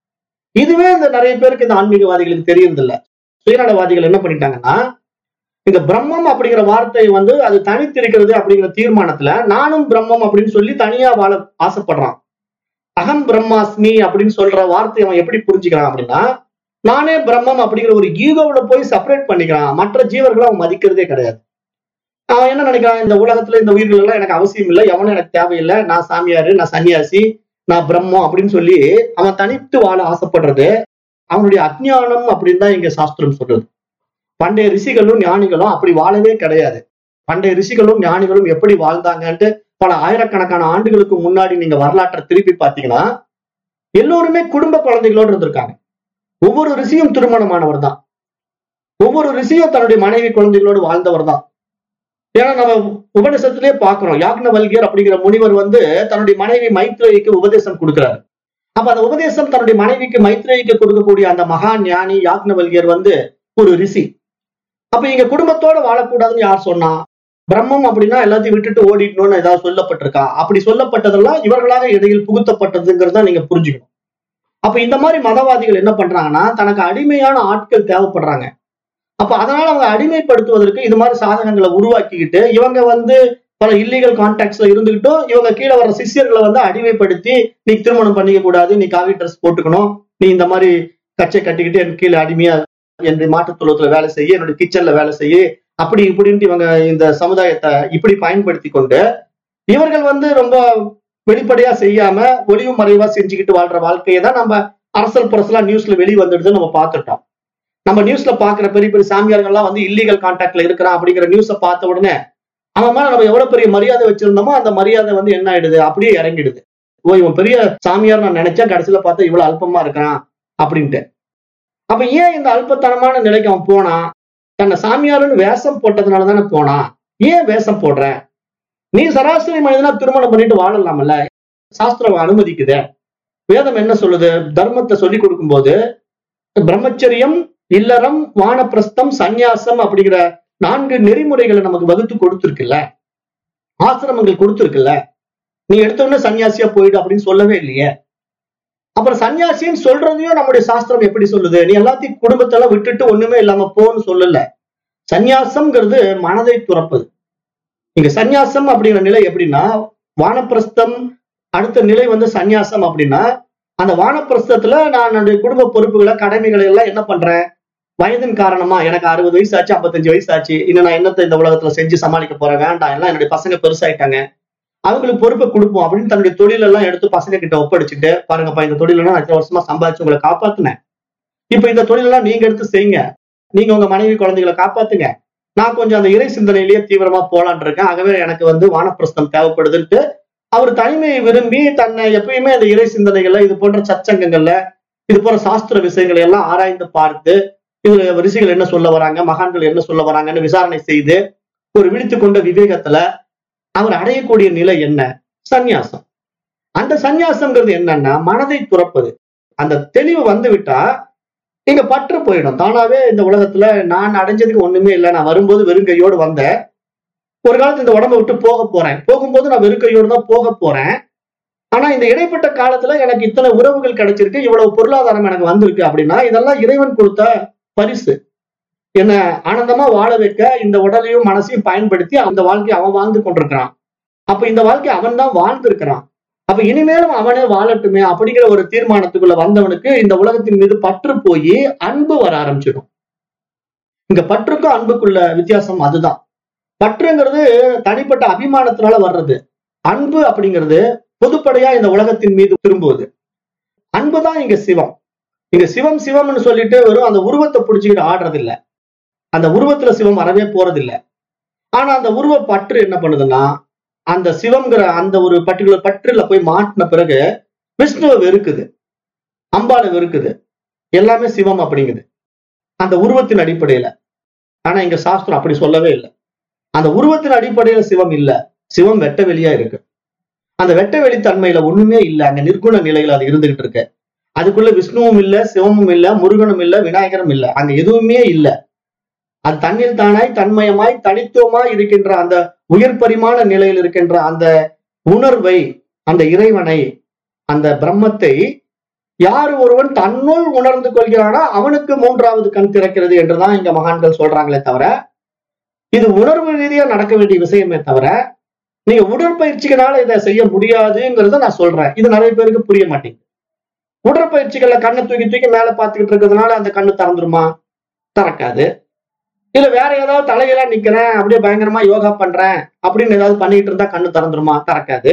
இதுவே இந்த நிறைய பேருக்கு இந்த ஆன்மீகவாதிகளுக்கு தெரியறது இல்ல சுயநலவாதிகள் என்ன பண்ணிட்டாங்கன்னா இந்த பிரம்மம் அப்படிங்கிற வார்த்தை வந்து அது தனித்திருக்கிறது அப்படிங்கிற தீர்மானத்துல நானும் பிரம்மம் அப்படின்னு சொல்லி தனியா வாழ ஆசைப்படுறான் அகம் பிரம்மாஸ்மி அப்படின்னு சொல்ற வார்த்தையை அவன் எப்படி புரிஞ்சுக்கிறான் அப்படின்னா நானே பிரம்மம் அப்படிங்கிற ஒரு ஈகோவுல போய் செப்பரேட் பண்ணிக்கிறான் மற்ற ஜீவர்களை அவன் மதிக்கிறதே கிடையாது அவன் என்ன நினைக்கிறான் இந்த உலகத்துல இந்த உயிர்கள் எல்லாம் எனக்கு அவசியம் இல்லை எவனும் எனக்கு தேவையில்லை நான் சாமியாரு நான் சன்னியாசி நான் பிரம்மம் அப்படின்னு சொல்லி அவன் தனித்து வாழ ஆசைப்படுறது அவனுடைய அஜ்ஞானம் அப்படின்னு தான் இங்க சாஸ்திரம் சொல்றது பண்டைய ரிஷிகளும் ஞானிகளும் அப்படி வாழவே கிடையாது பண்டைய ரிஷிகளும் ஞானிகளும் எப்படி வாழ்ந்தாங்கன்ட்டு பல ஆயிரக்கணக்கான ஆண்டுகளுக்கு முன்னாடி நீங்க வரலாற்றை திருப்பி பார்த்தீங்கன்னா எல்லோருமே குடும்ப குழந்தைகளோடு இருந்திருக்காங்க ஒவ்வொரு ரிஷியும் திருமணமானவர் தான் ஒவ்வொரு ரிஷியும் தன்னுடைய மனைவி குழந்தைகளோடு வாழ்ந்தவர் தான் ஏன்னா நம்ம உபநிஷத்திலே பாக்குறோம் யாக்னவல்கியர் அப்படிங்கிற முனிவர் வந்து தன்னுடைய மனைவி மைத்ரேயிக்கு உபதேசம் கொடுக்கிறாரு அப்ப அந்த உபதேசம் தன்னுடைய மனைவிக்கு மைத்ரேயிக்கு கொடுக்கக்கூடிய அந்த மகா ஞானி யாக்னவல்கியர் வந்து ஒரு ரிஷி அப்ப இங்க குடும்பத்தோட வாழக்கூடாதுன்னு யார் சொன்னா பிரம்மம் அப்படின்னா எல்லாத்தையும் விட்டுட்டு ஓடிடணும்னு ஏதாவது சொல்லப்பட்டிருக்கா அப்படி சொல்லப்பட்டதெல்லாம் இவர்களாக இடையில் புகுத்தப்பட்டதுங்கிறத நீங்க புரிஞ்சுக்கணும் அப்ப இந்த மாதிரி மதவாதிகள் என்ன பண்றாங்கன்னா தனக்கு அடிமையான ஆட்கள் தேவைப்படுறாங்க அப்ப அதனால அவங்க அடிமைப்படுத்துவதற்கு இது மாதிரி சாதனங்களை உருவாக்கிக்கிட்டு இவங்க வந்து பல இல்லீகல் கான்டாக்ட்ஸ்ல இருந்துகிட்டும் இவங்க கீழே வர சிஷ்யர்களை வந்து அடிமைப்படுத்தி நீ திருமணம் பண்ணிக்க கூடாது நீ காவி ட்ரெஸ் போட்டுக்கணும் நீ இந்த மாதிரி கச்சை கட்டிக்கிட்டு என் கீழே அடிமையா என்னுடைய மாட்டுத்தொழுவத்துல வேலை செய்ய என்னுடைய கிச்சன்ல வேலை செய்ய அப்படி இப்படின்ட்டு இவங்க இந்த சமுதாயத்தை இப்படி பயன்படுத்தி கொண்டு இவர்கள் வந்து ரொம்ப வெளிப்படையா செய்யாம ஒளிவு மறைவா செஞ்சுக்கிட்டு வாழ்ற வாழ்க்கையை தான் நம்ம அரசல் புரசலா நியூஸ்ல வெளி வந்துடுது நம்ம பார்த்துட்டோம் நம்ம நியூஸ்ல பாக்குற பெரிய பெரிய சாமியார்கள்லாம் வந்து இல்லீகல் கான்டாக்ட்ல இருக்கிறான் அப்படிங்கிற நியூஸை பார்த்த உடனே அவன் மேல நம்ம எவ்வளவு பெரிய மரியாதை வச்சிருந்தோமோ அந்த மரியாதை வந்து என்ன ஆயிடுது அப்படியே இறங்கிடுது ஓ இவன் பெரிய சாமியார் நான் நினைச்சேன் கடைசியில பார்த்தா இவ்வளவு அல்பமா இருக்கிறான் அப்படின்ட்டு அப்ப ஏன் இந்த அல்பத்தனமான நிலைக்கு அவன் போனான் தன்னை சாமியாருன்னு வேஷம் போட்டதுனால தானே போனான் ஏன் வேஷம் போடுற நீ சராசரி மனிதனா திருமணம் பண்ணிட்டு வாழலாம்ல சாஸ்திரம் அனுமதிக்குதே வேதம் என்ன சொல்லுது தர்மத்தை சொல்லி கொடுக்கும்போது பிரம்மச்சரியம் இல்லறம் வானப்பிரஸ்தம் சந்நியாசம் அப்படிங்கிற நான்கு நெறிமுறைகளை நமக்கு வகுத்து கொடுத்துருக்குல்ல ஆசிரமங்கள் கொடுத்துருக்குல்ல நீ எடுத்தோடனே சன்னியாசியா போயிடு அப்படின்னு சொல்லவே இல்லையே அப்புறம் சன்னியாசின்னு சொல்றதையும் நம்முடைய சாஸ்திரம் எப்படி சொல்லுது நீ எல்லாத்தையும் குடும்பத்தெல்லாம் விட்டுட்டு ஒண்ணுமே இல்லாம போன்னு சொல்லல சந்நியாசம்ங்கிறது மனதை துறப்பது இங்க சந்நியாசம் அப்படிங்கிற நிலை எப்படின்னா வானப்பிரஸ்தம் அடுத்த நிலை வந்து சந்நியாசம் அப்படின்னா அந்த வானப்பிரஸ்தத்துல நான் என்னுடைய குடும்ப பொறுப்புகளை கடமைகளை எல்லாம் என்ன பண்றேன் வயதின் காரணமா எனக்கு அறுபது வயசு ஆச்சு ஐம்பத்தஞ்சு வயசு ஆச்சு இன்னும் நான் என்னத்தை இந்த உலகத்துல செஞ்சு சமாளிக்க போறேன் வேண்டாம் எல்லாம் என்னுடைய பசங்க பெருசாயிட்டாங்க அவங்களுக்கு பொறுப்பை கொடுப்போம் அப்படின்னு தன்னுடைய தொழில் எல்லாம் எடுத்து பசங்க கிட்ட ஒப்படைச்சிட்டு பாருங்கப்பா இந்த தொழிலெல்லாம் நான் இத்தனை வருஷமா சம்பாதிச்சு உங்களை காப்பாத்துனேன் இப்ப இந்த தொழிலெல்லாம் நீங்க எடுத்து செய்யுங்க நீங்க உங்க மனைவி குழந்தைகளை காப்பாத்துங்க நான் கொஞ்சம் அந்த இறை சிந்தனையிலேயே தீவிரமா போலான் இருக்கேன் ஆகவே எனக்கு வந்து வானப்பிரஸ்தம் தேவைப்படுதுன்ட்டு அவர் தனிமையை விரும்பி தன்னை எப்பயுமே அந்த இறை சிந்தனைகள்ல இது போன்ற சச்சங்கங்கள்ல இது போன்ற சாஸ்திர விஷயங்களை எல்லாம் ஆராய்ந்து பார்த்து இது ரிஷிகள் என்ன சொல்ல வராங்க மகான்கள் என்ன சொல்ல வராங்கன்னு விசாரணை செய்து ஒரு விழித்து கொண்ட விவேகத்துல அவர் அடையக்கூடிய நிலை என்ன சந்நியாசம் அந்த சந்நியாசம்ங்கிறது என்னன்னா மனதை துறப்பது அந்த தெளிவு வந்து விட்டா இங்க பற்று போயிடும் தானாவே இந்த உலகத்துல நான் அடைஞ்சதுக்கு ஒண்ணுமே இல்லை நான் வரும்போது வெறுங்கையோடு வந்தேன் ஒரு காலத்து இந்த உடம்பை விட்டு போக போறேன் போகும்போது நான் வெறுங்கையோடு தான் போக போறேன் ஆனா இந்த இடைப்பட்ட காலத்துல எனக்கு இத்தனை உறவுகள் கிடைச்சிருக்கு இவ்வளவு பொருளாதாரம் எனக்கு வந்திருக்கு அப்படின்னா இதெல்லாம் இறைவன் கொடுத்த பரிசு என்ன ஆனந்தமா வாழ வைக்க இந்த உடலையும் மனசையும் பயன்படுத்தி அந்த வாழ்க்கையை அவன் வாழ்ந்து கொண்டிருக்கிறான் அப்ப இந்த வாழ்க்கை அவன் தான் வாழ்ந்திருக்கிறான் அப்ப இனிமேலும் அவனே வாழட்டுமே அப்படிங்கிற ஒரு தீர்மானத்துக்குள்ள வந்தவனுக்கு இந்த உலகத்தின் மீது பற்று போய் அன்பு வர ஆரம்பிச்சிடும் இங்க பற்றுக்கும் அன்புக்குள்ள வித்தியாசம் அதுதான் பற்றுங்கிறது தனிப்பட்ட அபிமானத்தினால வர்றது அன்பு அப்படிங்கிறது பொதுப்படையா இந்த உலகத்தின் மீது திரும்புவது அன்புதான் இங்க சிவம் இங்க சிவம் சிவம்னு சொல்லிட்டு வெறும் அந்த உருவத்தை பிடிச்சிக்கிட்டு ஆடுறது இல்ல அந்த உருவத்துல சிவம் வரவே போறது இல்ல ஆனா அந்த உருவ பற்று என்ன பண்ணுதுன்னா அந்த சிவம்ங்கிற அந்த ஒரு பர்டிகுலர் பற்றுல போய் மாட்டின பிறகு விஷ்ணுவை வெறுக்குது அம்பாளை வெறுக்குது எல்லாமே சிவம் அப்படிங்குது அந்த உருவத்தின் அடிப்படையில ஆனா இங்க சாஸ்திரம் அப்படி சொல்லவே இல்லை அந்த உருவத்தின் அடிப்படையில சிவம் இல்ல சிவம் வெட்ட வெளியா இருக்கு அந்த வெட்ட வெளி தன்மையில ஒண்ணுமே இல்ல அங்க நிர்குண நிலையில அது இருந்துகிட்டு இருக்கு அதுக்குள்ள விஷ்ணுவும் இல்ல சிவமும் இல்ல முருகனும் இல்ல விநாயகரும் இல்ல அங்க எதுவுமே இல்ல அது தன்னில் தானாய் தன்மயமாய் தனித்துவமாய் இருக்கின்ற அந்த உயர் பரிமாண நிலையில் இருக்கின்ற அந்த உணர்வை அந்த இறைவனை அந்த பிரம்மத்தை யார் ஒருவன் தன்னுள் உணர்ந்து கொள்கிறானோ அவனுக்கு மூன்றாவது கண் திறக்கிறது என்றுதான் இங்க மகான்கள் சொல்றாங்களே தவிர இது உணர்வு ரீதியா நடக்க வேண்டிய விஷயமே தவிர நீங்க உடற்பயிற்சிகளால இதை செய்ய முடியாதுங்கிறத நான் சொல்றேன் இது நிறைய பேருக்கு புரிய மாட்டேங்குது உடற்பயிற்சிகள்ல கண்ணை தூக்கி தூக்கி மேல பாத்துக்கிட்டு இருக்கிறதுனால அந்த கண்ணு திறந்துருமா திறக்காது இல்ல வேற ஏதாவது தலையில நிக்கிறேன் அப்படியே பயங்கரமா யோகா பண்றேன் அப்படின்னு ஏதாவது பண்ணிட்டு இருந்தா கண்ணு திறந்துருமா திறக்காது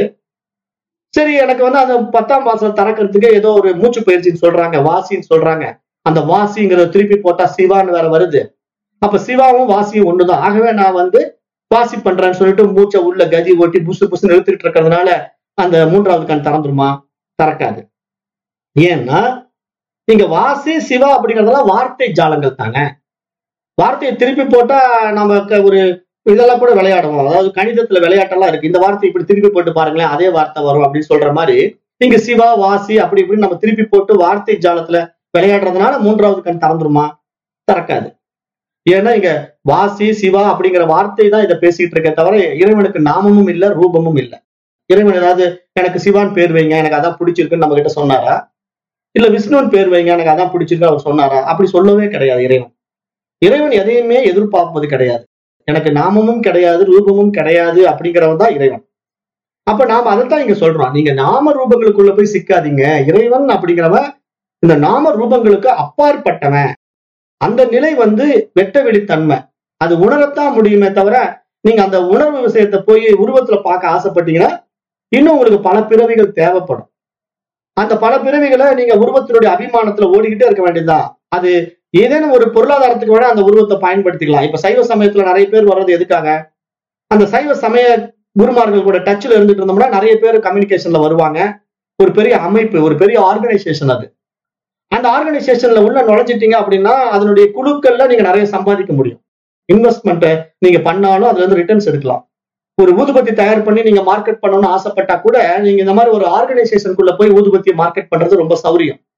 சரி எனக்கு வந்து அந்த பத்தாம் வாசல் திறக்கிறதுக்கு ஏதோ ஒரு மூச்சு பயிற்சின்னு சொல்றாங்க வாசின்னு சொல்றாங்க அந்த வாசிங்கிறத திருப்பி போட்டா சிவான்னு வேற வருது அப்ப சிவாவும் வாசியும் ஒண்ணுதான் ஆகவே நான் வந்து வாசி பண்றேன்னு சொல்லிட்டு மூச்சை உள்ள கதி ஓட்டி புசு புசுன்னு இழுத்துட்டு இருக்கிறதுனால அந்த மூன்றாவது கண் திறந்துருமா திறக்காது ஏன்னா நீங்க வாசி சிவா அப்படிங்கறதெல்லாம் வார்த்தை ஜாலங்கள் தானே வார்த்தையை திருப்பி போட்டா நமக்கு ஒரு இதெல்லாம் கூட விளையாடுவோம் அதாவது கணிதத்துல விளையாட்டெல்லாம் இருக்கு இந்த வார்த்தை இப்படி திருப்பி போட்டு பாருங்களேன் அதே வார்த்தை வரும் அப்படின்னு சொல்ற மாதிரி இங்க சிவா வாசி அப்படி இப்படின்னு நம்ம திருப்பி போட்டு வார்த்தை ஜாலத்துல விளையாடுறதுனால மூன்றாவது கண் திறந்துருமா திறக்காது ஏன்னா இங்க வாசி சிவா அப்படிங்கிற வார்த்தை தான் இதை பேசிட்டு இருக்கே தவிர இறைவனுக்கு நாமமும் இல்ல ரூபமும் இல்ல இறைவன் ஏதாவது எனக்கு சிவான் பேர் வைங்க எனக்கு அதான் பிடிச்சிருக்குன்னு நம்ம கிட்ட சொன்னாரா இல்ல விஷ்ணுவன் பேர் வைங்க எனக்கு அதான் பிடிச்சிருக்கு அவர் சொன்னாரா அப்படி சொல்லவே கிடையாது இறைவன் இறைவன் எதையுமே எதிர்பார்ப்பது கிடையாது எனக்கு நாமமும் கிடையாது ரூபமும் கிடையாது அப்படிங்கிறவன் தான் இறைவன் அப்ப நாம அதைத்தான் இங்க சொல்றோம் நீங்க நாம ரூபங்களுக்குள்ள போய் சிக்காதீங்க இறைவன் அப்படிங்கிறவன் இந்த நாம ரூபங்களுக்கு அப்பாற்பட்டவன் அந்த நிலை வந்து வெட்ட வெளித்தன்மை அது உணரத்தான் முடியுமே தவிர நீங்க அந்த உணர்வு விஷயத்தை போய் உருவத்துல பார்க்க ஆசைப்பட்டீங்கன்னா இன்னும் உங்களுக்கு பல பிறவிகள் தேவைப்படும் அந்த பல பிறவிகளை நீங்க உருவத்தினுடைய அபிமானத்துல ஓடிக்கிட்டே இருக்க வேண்டியதுதான் அது ஏதேனும் ஒரு பொருளாதாரத்துக்கு வேணா அந்த உருவத்தை பயன்படுத்திக்கலாம் இப்ப சைவ சமயத்துல நிறைய பேர் வர்றது எதுக்காக அந்த சைவ சமய குருமார்கள் கூட டச்ல இருந்துட்டு இருந்தோம்னா நிறைய பேர் கம்யூனிகேஷன்ல வருவாங்க ஒரு பெரிய அமைப்பு ஒரு பெரிய ஆர்கனைசேஷன் அது அந்த ஆர்கனைசேஷன்ல உள்ள நுழைஞ்சிட்டீங்க அப்படின்னா அதனுடைய குழுக்கள்ல நீங்க நிறைய சம்பாதிக்க முடியும் இன்வெஸ்ட்மெண்ட் நீங்க பண்ணாலும் அதுல இருந்து ரிட்டர்ன்ஸ் எடுக்கலாம் ஒரு ஊதுபத்தி தயார் பண்ணி நீங்க மார்க்கெட் பண்ணணும்னு ஆசைப்பட்டா கூட நீங்க இந்த மாதிரி ஒரு ஆர்கனைசேஷனுக்குள்ள போய் ஊதுபத்தி மார்க்கெட் பண்றது ரொம்ப சௌரியம்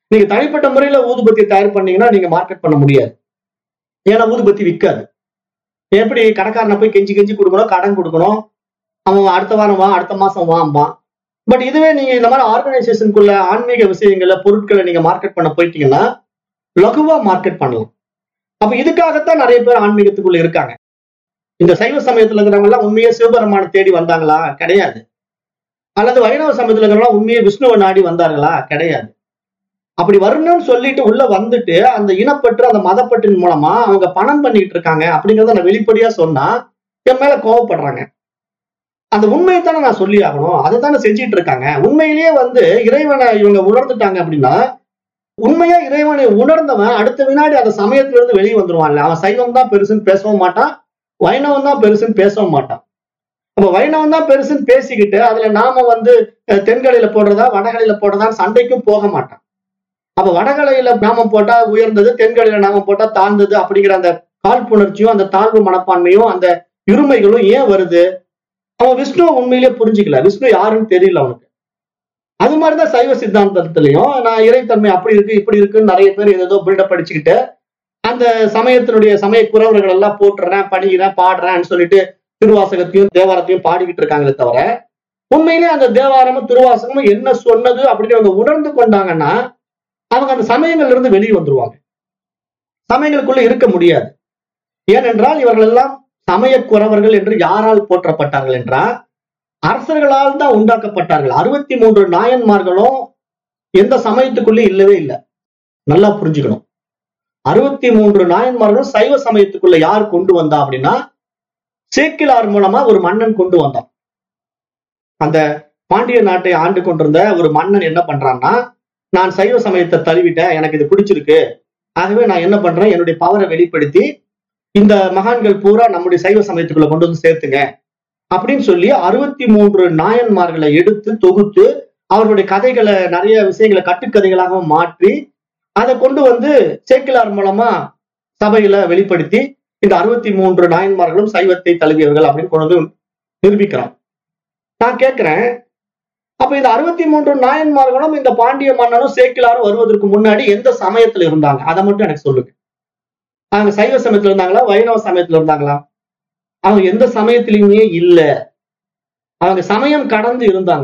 நீங்க தனிப்பட்ட முறையில ஊதுபத்தி தயார் பண்ணீங்கன்னா நீங்க மார்க்கெட் பண்ண முடியாது ஏன்னா ஊதுபத்தி விற்காது எப்படி கடைக்காரனை போய் கெஞ்சி கெஞ்சி கொடுக்கணும் கடன் கொடுக்கணும் அவன் அடுத்த வாரம் வா அடுத்த மாசம் வாம்பான் பட் இதுவே நீங்க இந்த மாதிரி ஆர்கனைசேஷனுக்குள்ள ஆன்மீக விஷயங்கள்ல பொருட்களை நீங்க மார்க்கெட் பண்ண போயிட்டீங்கன்னா லகுவா மார்க்கெட் பண்ணலாம் அப்ப இதுக்காகத்தான் நிறைய பேர் ஆன்மீகத்துக்குள்ள இருக்காங்க இந்த சைவ சமயத்துல இருக்கிறவங்க எல்லாம் உண்மையே சிவபெருமான தேடி வந்தாங்களா கிடையாது அல்லது வைணவ சமயத்துல இருக்கிறவங்க உண்மையே விஷ்ணுவை நாடி வந்தார்களா கிடையாது அப்படி வரணும்னு சொல்லிட்டு உள்ள வந்துட்டு அந்த இனப்பற்று அந்த மதப்பற்றின் மூலமா அவங்க பணம் பண்ணிட்டு இருக்காங்க அப்படிங்கறத நான் வெளிப்படையா சொன்னா என் மேல கோவப்படுறாங்க அந்த உண்மையை தானே நான் சொல்லி ஆகணும் அதை தானே செஞ்சிட்டு இருக்காங்க உண்மையிலேயே வந்து இறைவனை இவங்க உணர்ந்துட்டாங்க அப்படின்னா உண்மையா இறைவனை உணர்ந்தவன் அடுத்த வினாடி அந்த சமயத்துல இருந்து வெளியே வந்துருவான்ல அவன் சைவம் தான் பெருசுன்னு பேசவும் மாட்டான் வைணவம் தான் பெருசுன்னு பேசவும் மாட்டான் அப்ப வைணவம் தான் பெருசுன்னு பேசிக்கிட்டு அதுல நாம வந்து அஹ், தென்கலையில போடுறதா வடகலையில போடுறதா சண்டைக்கும் போக மாட்டான் அப்ப வடகலையில நாமம் போட்டா உயர்ந்தது தென்கலையில நாமம் போட்டா தாழ்ந்தது அப்படிங்கிற அந்த காழ்ப்புணர்ச்சியும் அந்த தாழ்வு மனப்பான்மையும் அந்த இருமைகளும் ஏன் வருது அவன் விஷ்ணுவை உண்மையிலேயே புரிஞ்சுக்கல விஷ்ணு யாருன்னு தெரியல அவனுக்கு அது மாதிரிதான் சைவ சித்தாந்தத்திலையும் நான் இறைத்தன்மை அப்படி இருக்கு இப்படி இருக்குன்னு நிறைய பேர் ஏதோ பில்டப் படிச்சுக்கிட்டு அந்த சமயத்தினுடைய சமய குறவர்கள் எல்லாம் போட்டுறேன் படிக்கிறேன் பாடுறேன்னு சொல்லிட்டு திருவாசகத்தையும் தேவாரத்தையும் பாடிக்கிட்டு இருக்காங்களே தவிர உண்மையிலேயே அந்த தேவாரமும் திருவாசகமும் என்ன சொன்னது அப்படின்னு அவங்க உணர்ந்து கொண்டாங்கன்னா அவங்க அந்த சமயங்கள்ல இருந்து வெளியே வந்துருவாங்க சமயங்களுக்குள்ள இருக்க முடியாது ஏனென்றால் இவர்கள் எல்லாம் சமய குறவர்கள் என்று யாரால் போற்றப்பட்டார்கள் என்றால் அரசர்களால் தான் உண்டாக்கப்பட்டார்கள் அறுபத்தி மூன்று நாயன்மார்களும் எந்த சமயத்துக்குள்ளே இல்லவே இல்லை நல்லா புரிஞ்சுக்கணும் அறுபத்தி மூன்று நாயன்மார்களும் சைவ சமயத்துக்குள்ள யார் கொண்டு வந்தா அப்படின்னா சேக்கிலார் மூலமா ஒரு மன்னன் கொண்டு வந்தான் அந்த பாண்டிய நாட்டை ஆண்டு கொண்டிருந்த ஒரு மன்னன் என்ன பண்றான்னா நான் சைவ சமயத்தை தழுவிட்டேன் எனக்கு இது பிடிச்சிருக்கு ஆகவே நான் என்ன பண்றேன் என்னுடைய பவரை வெளிப்படுத்தி இந்த மகான்கள் பூரா நம்முடைய சைவ சமயத்துக்குள்ள கொண்டு வந்து சேர்த்துங்க அப்படின்னு சொல்லி அறுபத்தி மூன்று நாயன்மார்களை எடுத்து தொகுத்து அவர்களுடைய கதைகளை நிறைய விஷயங்களை கட்டுக்கதைகளாக மாற்றி அதை கொண்டு வந்து சேக்கிலார் மூலமா சபையில வெளிப்படுத்தி இந்த அறுபத்தி மூன்று நாயன்மார்களும் சைவத்தை தழுவியவர்கள் அப்படின்னு கொண்டு வந்து நிரூபிக்கிறான் நான் கேட்கிறேன் அப்ப இந்த அறுபத்தி மூன்று நாயன்மார்களும் இந்த பாண்டிய மன்னனும் சேக்கிலாரும் வருவதற்கு முன்னாடி எந்த சமயத்துல இருந்தாங்க அதை மட்டும் எனக்கு சொல்லுங்க அவங்க சைவ சமயத்துல இருந்தாங்களா வைணவ சமயத்துல இருந்தாங்களா அவங்க எந்த சமயத்திலயுமே இல்ல அவங்க சமயம் கடந்து இருந்தாங்க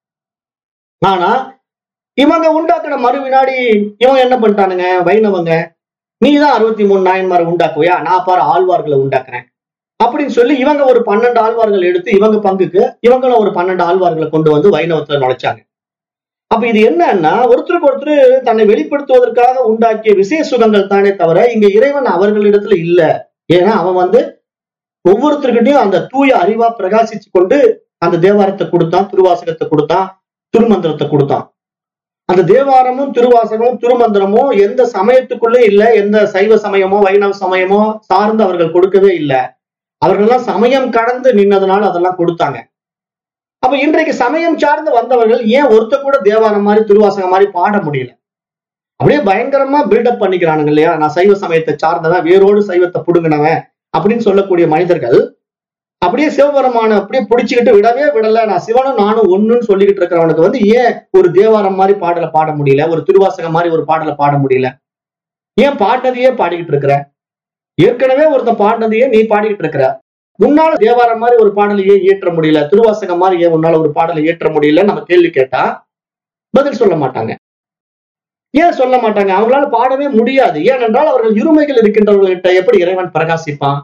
ஆனா இவங்க உண்டாக்குன மறு வினாடி இவங்க என்ன பண்ணிட்டானுங்க வைணவங்க நீ தான் அறுபத்தி மூணு நாயன்மாரை உண்டாக்குவியா நான் பாரு ஆழ்வார்களை உண்டாக்குறேன் அப்படின்னு சொல்லி இவங்க ஒரு பன்னெண்டு ஆழ்வார்கள் எடுத்து இவங்க பங்குக்கு இவங்களும் ஒரு பன்னெண்டு ஆழ்வார்களை கொண்டு வந்து வைணவத்துல நுழைச்சாங்க அப்ப இது என்னன்னா ஒருத்தருக்கு ஒருத்தர் தன்னை வெளிப்படுத்துவதற்காக உண்டாக்கிய விசேஷ சுகங்கள் தானே தவிர இங்க இறைவன் அவர்களிடத்துல இல்ல ஏன்னா அவன் வந்து ஒவ்வொருத்தருக்கிட்டையும் அந்த தூய அறிவா பிரகாசிச்சு கொண்டு அந்த தேவாரத்தை கொடுத்தான் திருவாசகத்தை கொடுத்தான் திருமந்திரத்தை கொடுத்தான் அந்த தேவாரமும் திருவாசகமும் திருமந்திரமும் எந்த சமயத்துக்குள்ளே இல்ல எந்த சைவ சமயமோ வைணவ சமயமோ சார்ந்து அவர்கள் கொடுக்கவே இல்லை அவர்கள்லாம் சமயம் கடந்து நின்னதுனால அதெல்லாம் கொடுத்தாங்க அப்ப இன்றைக்கு சமயம் சார்ந்து வந்தவர்கள் ஏன் ஒருத்த கூட தேவாரம் மாதிரி திருவாசகம் மாதிரி பாட முடியல அப்படியே பயங்கரமா பில்டப் பண்ணிக்கிறானுங்க இல்லையா நான் சைவ சமயத்தை சார்ந்தவன் வேரோடு சைவத்தை புடுங்கினவன் அப்படின்னு சொல்லக்கூடிய மனிதர்கள் அப்படியே சிவபெருமான அப்படியே பிடிச்சுக்கிட்டு விடவே விடல நான் சிவனும் நானும் ஒண்ணுன்னு சொல்லிக்கிட்டு இருக்கிறவனுக்கு வந்து ஏன் ஒரு தேவாரம் மாதிரி பாடலை பாட முடியல ஒரு திருவாசகம் மாதிரி ஒரு பாடலை பாட முடியல ஏன் பாடினதையே பாடிக்கிட்டு இருக்கிற ஏற்கனவே ஒருத்தன் பாடினதையே நீ பாடிக்கிட்டு இருக்கிற உன்னால தேவாரம் மாதிரி ஒரு பாடலை ஏன் இயற்ற முடியல திருவாசகம் மாதிரி ஏன் உன்னால ஒரு பாடலை இயற்ற முடியல நம்ம கேள்வி கேட்டா பதில் சொல்ல மாட்டாங்க ஏன் சொல்ல மாட்டாங்க அவங்களால பாடவே முடியாது ஏனென்றால் அவர்கள் இருமைகள் இருக்கின்றவர்கள்கிட்ட எப்படி இறைவன் பிரகாசிப்பான்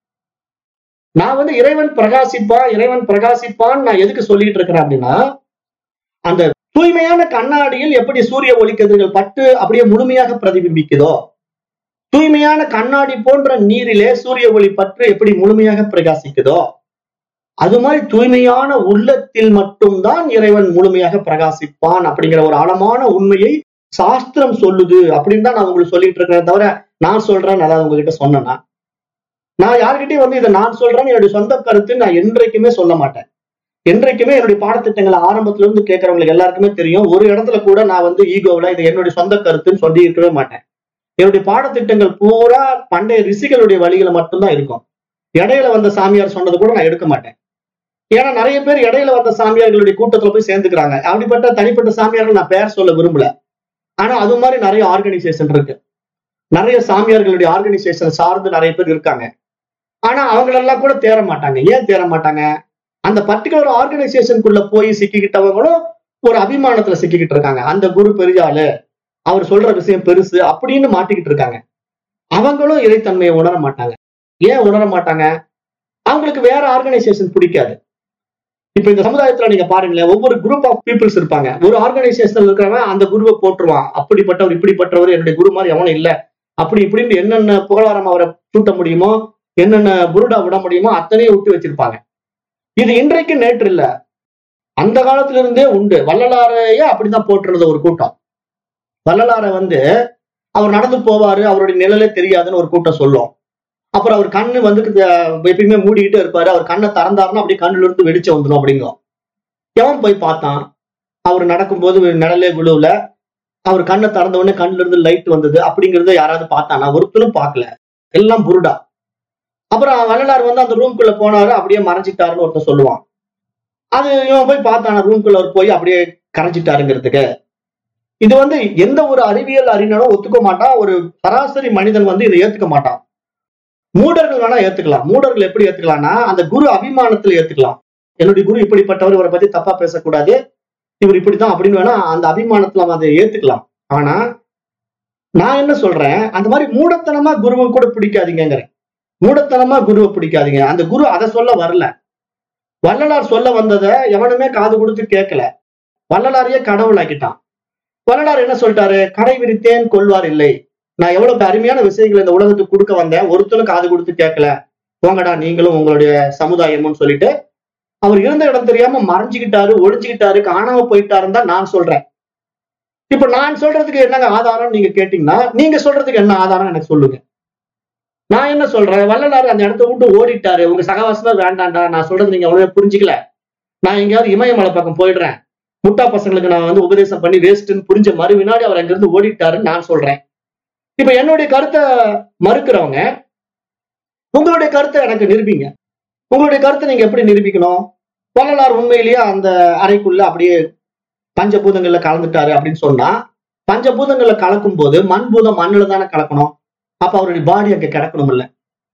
நான் வந்து இறைவன் பிரகாசிப்பான் இறைவன் பிரகாசிப்பான் நான் எதுக்கு சொல்லிட்டு இருக்கிறேன் அப்படின்னா அந்த தூய்மையான கண்ணாடியில் எப்படி சூரிய ஒளிக்கதிர்கள் பட்டு அப்படியே முழுமையாக பிரதிபிம்பிக்குதோ தூய்மையான கண்ணாடி போன்ற நீரிலே சூரிய ஒளி பற்று எப்படி முழுமையாக பிரகாசிக்குதோ அது மாதிரி தூய்மையான உள்ளத்தில் மட்டும்தான் இறைவன் முழுமையாக பிரகாசிப்பான் அப்படிங்கிற ஒரு ஆழமான உண்மையை சாஸ்திரம் சொல்லுது அப்படின்னு தான் நான் உங்களுக்கு சொல்லிட்டு இருக்கிறேன் தவிர நான் சொல்றேன் அதாவது உங்ககிட்ட சொன்னேன்னா நான் யார்கிட்டயும் வந்து இதை நான் சொல்றேன்னு என்னுடைய சொந்த கருத்து நான் என்றைக்குமே சொல்ல மாட்டேன் என்றைக்குமே என்னுடைய பாடத்திட்டங்களை ஆரம்பத்துல இருந்து கேட்கறவங்களுக்கு எல்லாருக்குமே தெரியும் ஒரு இடத்துல கூட நான் வந்து ஈகோவில் இது என்னுடைய சொந்த கருத்துன்னு சொல்லி இருக்கவே மாட்டேன் என்னுடைய பாடத்திட்டங்கள் பூரா பண்டைய ரிஷிகளுடைய வழிகளை மட்டும்தான் இருக்கும் இடையில வந்த சாமியார் சொன்னது கூட நான் எடுக்க மாட்டேன் ஏன்னா நிறைய பேர் இடையில வந்த சாமியார்களுடைய கூட்டத்துல போய் சேர்ந்துக்கிறாங்க அப்படிப்பட்ட தனிப்பட்ட சாமியார்கள் நான் பெயர் சொல்ல விரும்பல ஆனா அது மாதிரி நிறைய ஆர்கனைசேஷன் இருக்கு நிறைய சாமியார்களுடைய ஆர்கனைசேஷன் சார்ந்து நிறைய பேர் இருக்காங்க ஆனா அவங்களெல்லாம் கூட தேர மாட்டாங்க ஏன் தேர மாட்டாங்க அந்த பர்டிகுலர் ஆர்கனைசேஷனுக்குள்ள போய் சிக்கிக்கிட்டவங்களும் ஒரு அபிமானத்துல சிக்கிக்கிட்டு இருக்காங்க அந்த குரு பெரிய ஆளு அவர் சொல்ற விஷயம் பெருசு அப்படின்னு மாட்டிக்கிட்டு இருக்காங்க அவங்களும் இறைத்தன்மையை உணர மாட்டாங்க ஏன் உணர மாட்டாங்க அவங்களுக்கு வேற ஆர்கனைசேஷன் பிடிக்காது இப்ப இந்த சமுதாயத்துல நீங்க பாருங்களேன் ஒவ்வொரு குரூப் ஆஃப் பீப்புள்ஸ் இருப்பாங்க ஒரு ஆர்கனைசேஷன்ல இருக்கிறவன் அந்த குருவை போட்டுருவான் அப்படிப்பட்டவர் இப்படிப்பட்டவர் என்னுடைய குரு மாதிரி எவனும் இல்ல அப்படி இப்படின்னு என்னென்ன புகழாரம் அவரை சூட்ட முடியுமோ என்னென்ன புருடா விட முடியுமோ அத்தனையும் விட்டு வச்சிருப்பாங்க இது இன்றைக்கு நேற்று இல்ல அந்த காலத்துல இருந்தே உண்டு வள்ளலாரையே அப்படிதான் போட்டுருந்தது ஒரு கூட்டம் வள்ளலாரை வந்து அவர் நடந்து போவாரு அவருடைய நிழலே தெரியாதுன்னு ஒரு கூட்டம் சொல்லும் அப்புறம் அவர் கண்ணு வந்து அஹ், எப்பயுமே மூடிக்கிட்டே இருப்பாரு அவர் கண்ணை திறந்தாருன்னா அப்படியே கண்ணுல இருந்து வெளிச்சம் வந்துடும் அப்படிங்கும் எவன் போய் பார்த்தான் அவர் நடக்கும்போது நிழலே விழுவுல அவர் கண்ணை திறந்த உடனே கண்ணுல இருந்து லைட் வந்தது அப்படிங்கறத யாராவது பார்த்தானா ஒருத்தரும் பார்க்கல எல்லாம் புருடா அப்புறம் வள்ளலார் வந்து அந்த ரூம்குள்ள போனாரு அப்படியே மறைஞ்சிட்டாருன்னு ஒருத்தன் சொல்லுவான் அது இவன் போய் பார்த்தான ரூம்குள்ள அவர் போய் அப்படியே கரைஞ்சிட்டாருங்கிறதுக்கு இது வந்து எந்த ஒரு அறிவியல் அறிஞரும் ஒத்துக்க மாட்டான் ஒரு சராசரி மனிதன் வந்து இதை ஏத்துக்க மாட்டான் மூடர்கள் வேணா ஏத்துக்கலாம் மூடர்கள் எப்படி ஏத்துக்கலாம்னா அந்த குரு அபிமானத்துல ஏத்துக்கலாம் என்னுடைய குரு இப்படிப்பட்டவர் இவரை பத்தி தப்பா பேசக்கூடாது இவர் இப்படித்தான் அப்படின்னு வேணா அந்த அபிமானத்துல அவன் அதை ஏத்துக்கலாம் ஆனா நான் என்ன சொல்றேன் அந்த மாதிரி மூடத்தனமா குருவை கூட பிடிக்காதீங்கிறேன் மூடத்தனமா குருவை பிடிக்காதீங்க அந்த குரு அதை சொல்ல வரல வள்ளலார் சொல்ல வந்ததை எவனுமே காது கொடுத்து கேட்கல வள்ளலாரையே கடவுளாக்கிட்டான் வள்ளலார் என்ன சொல்லிட்டாரு கடை விரித்தேன் கொள்வார் இல்லை நான் எவ்வளவு அருமையான விஷயங்களை இந்த உலகத்துக்கு கொடுக்க வந்தேன் ஒருத்தரும் காது கொடுத்து கேட்கல போங்கடா நீங்களும் உங்களுடைய சமுதாயமும் சொல்லிட்டு அவர் இருந்த இடம் தெரியாம மறைஞ்சுக்கிட்டாரு ஒழிஞ்சுக்கிட்டாரு காணாம போயிட்டாருன்னு தான் நான் சொல்றேன் இப்ப நான் சொல்றதுக்கு என்னங்க ஆதாரம் நீங்க கேட்டீங்கன்னா நீங்க சொல்றதுக்கு என்ன ஆதாரம் எனக்கு சொல்லுங்க நான் என்ன சொல்றேன் வள்ளலார் அந்த இடத்த விட்டு ஓடிட்டாரு உங்க சகவாசமே வேண்டாம்டா நான் சொல்றது நீங்க அவ்வளவு புரிஞ்சுக்கல நான் எங்கேயாவது இமயமலை பக்கம் போயிடுறேன் முட்டா பசங்களுக்கு நான் வந்து உபதேசம் பண்ணி வேஸ்ட்னு புரிஞ்ச மறு வினாடி அவர் அங்கிருந்து ஓடிட்டாருன்னு நான் சொல்றேன் இப்ப என்னுடைய கருத்தை மறுக்கிறவங்க உங்களுடைய கருத்தை எனக்கு நிரூபிங்க உங்களுடைய கருத்தை நீங்க எப்படி நிரூபிக்கணும் வள்ளலார் உண்மையிலேயே அந்த அறைக்குள்ள அப்படியே பஞ்சபூதங்கள்ல கலந்துட்டாரு அப்படின்னு சொன்னா பஞ்சபூதங்கள்ல கலக்கும் போது மண்பூதம் மண்ணுல தானே கலக்கணும் அப்ப அவருடைய பாடி அங்க கிடக்கணும் இல்ல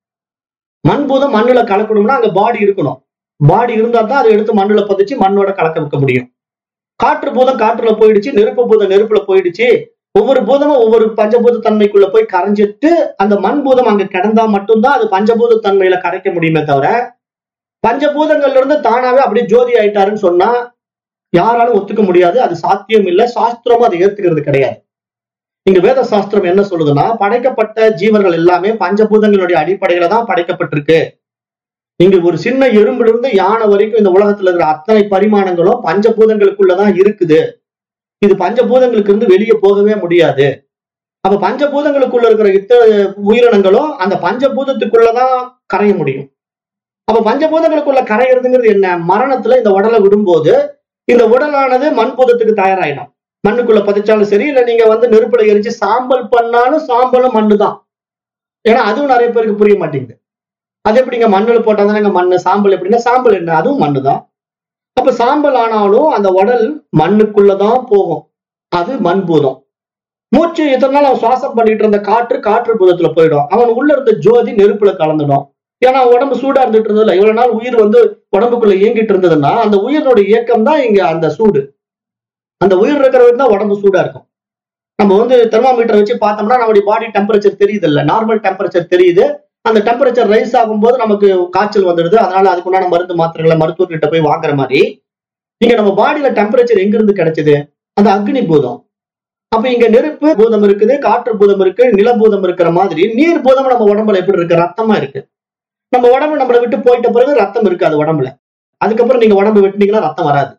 மண்பூதம் மண்ணுல கலக்கணும்னா அங்க பாடி இருக்கணும் பாடி இருந்தா தான் அதை எடுத்து மண்ணுல பதிச்சு மண்ணோட கலக்க வைக்க முடியும் காற்று பூதம் காற்றுல போயிடுச்சு நெருப்பு பூதம் நெருப்புல போயிடுச்சு ஒவ்வொரு பூதமும் ஒவ்வொரு பஞ்சபூத தன்மைக்குள்ள போய் கரைஞ்சிட்டு அந்த மண் பூதம் அங்க கிடந்தா மட்டும்தான் அது பஞ்சபூத தன்மையில கரைக்க முடியுமே தவிர பஞ்சபூதங்கள்ல இருந்து தானாவே அப்படியே ஜோதி ஆயிட்டாருன்னு சொன்னா யாராலும் ஒத்துக்க முடியாது அது சாத்தியம் இல்ல சாஸ்திரமும் அதை ஏத்துக்கிறது கிடையாது இங்க வேத சாஸ்திரம் என்ன சொல்லுதுன்னா படைக்கப்பட்ட ஜீவர்கள் எல்லாமே பஞ்சபூதங்களுடைய அடிப்படையில தான் படைக்கப்பட்டிருக்கு இங்க ஒரு சின்ன எறும்புல இருந்து யானை வரைக்கும் இந்த உலகத்துல இருக்கிற அத்தனை பரிமாணங்களும் பஞ்சபூதங்களுக்குள்ளதான் இருக்குது இது பஞ்சபூதங்களுக்கு இருந்து வெளியே போகவே முடியாது அப்ப பஞ்சபூதங்களுக்குள்ள இருக்கிற இத்தனை உயிரினங்களும் அந்த பஞ்சபூதத்துக்குள்ளதான் கரைய முடியும் அப்ப பஞ்சபூதங்களுக்குள்ள கரையிறதுங்கிறது என்ன மரணத்துல இந்த உடலை விடும்போது இந்த உடலானது மண்பூதத்துக்கு தயாராயிடும் மண்ணுக்குள்ள பதிச்சாலும் சரி இல்ல நீங்க வந்து நெருப்புல எரிச்சு சாம்பல் பண்ணாலும் சாம்பலும் மண்ணு தான் ஏன்னா அதுவும் நிறைய பேருக்கு புரிய மாட்டேங்குது அது எப்படிங்க மண்ணுல போட்டா தானே மண்ணு சாம்பல் எப்படின்னா சாம்பல் என்ன அதுவும் மண்ணு தான் அப்ப சாம்பல் ஆனாலும் அந்த உடல் மண்ணுக்குள்ளதான் போகும் அது மண் பூதம் மூச்சு இத்தனை நாள் அவன் சுவாசம் பண்ணிட்டு இருந்த காற்று காற்று பூதத்துல போயிடும் அவன் உள்ள இருந்த ஜோதி நெருப்புல கலந்துடும் ஏன்னா உடம்பு சூடா இருந்துட்டு இருந்ததுல இவ்வளவு நாள் உயிர் வந்து உடம்புக்குள்ள இயங்கிட்டு இருந்ததுன்னா அந்த உயிரோட இயக்கம் தான் இங்க அந்த சூடு அந்த உயிர் இருக்கிற வரைக்கும் தான் உடம்பு சூடா இருக்கும் நம்ம வந்து தெர்மாமீட்டர் வச்சு பார்த்தோம்னா நம்மளுடைய பாடி டெம்பரேச்சர் தெரியுது இல்ல நார்மல் டெம்பரேச்சர் தெரியுது அந்த டெம்பரேச்சர் ரைஸ் ஆகும்போது நமக்கு காய்ச்சல் வந்துடுது அதனால அதுக்குண்டான மருந்து மாத்திரைகளை மருத்துவர்கிட்ட போய் வாங்குற மாதிரி இங்க நம்ம பாடியில டெம்பரேச்சர் எங்க இருந்து கிடைச்சது அந்த அக்னி பூதம் அப்ப இங்க நெருப்பு பூதம் இருக்குது காற்று பூதம் இருக்கு நிலபூதம் இருக்கிற மாதிரி நீர் பூதம் நம்ம உடம்புல எப்படி இருக்கு ரத்தமா இருக்கு நம்ம உடம்பு நம்மளை விட்டு போயிட்ட பிறகு ரத்தம் இருக்காது உடம்புல அதுக்கப்புறம் நீங்க உடம்பு வெட்டினீங்கன்னா ரத்தம் வராது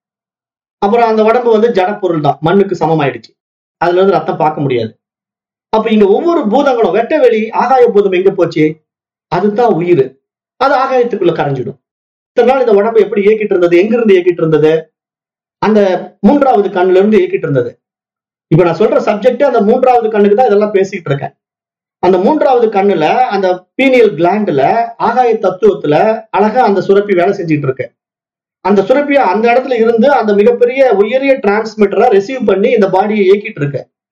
அப்புறம் அந்த உடம்பு வந்து ஜடப்பொருள் தான் மண்ணுக்கு சமமாயிடுச்சு அதுல இருந்து ரத்தம் பார்க்க முடியாது அப்ப இங்க ஒவ்வொரு பூதங்களும் வெட்ட வெளி ஆகாய பூதம் எங்க போச்சு அதுதான் உயிர் அது ஆகாயத்துக்குள்ள கரைஞ்சிடும் இத்தனை நாள் இந்த உடம்பு எப்படி இயக்கிட்டு இருந்தது எங்க இருந்து இயக்கிட்டு இருந்தது அந்த மூன்றாவது கண்ணுல இருந்து இயக்கிட்டு இருந்தது இப்ப நான் சொல்ற சப்ஜெக்ட் அந்த மூன்றாவது கண்ணுக்கு தான் இதெல்லாம் பேசிட்டு இருக்கேன் அந்த மூன்றாவது கண்ணுல அந்த பீனியல் கிளாண்டுல ஆகாய தத்துவத்துல அழகா அந்த சுரப்பி வேலை செஞ்சுட்டு இருக்கு அந்த சுரப்பிய அந்த இடத்துல இருந்து அந்த மிகப்பெரிய உயரிய டிரான்ஸ்மிட்டரை ரிசீவ் பண்ணி இந்த பாடியை இயக்கிட்டு இருக்கு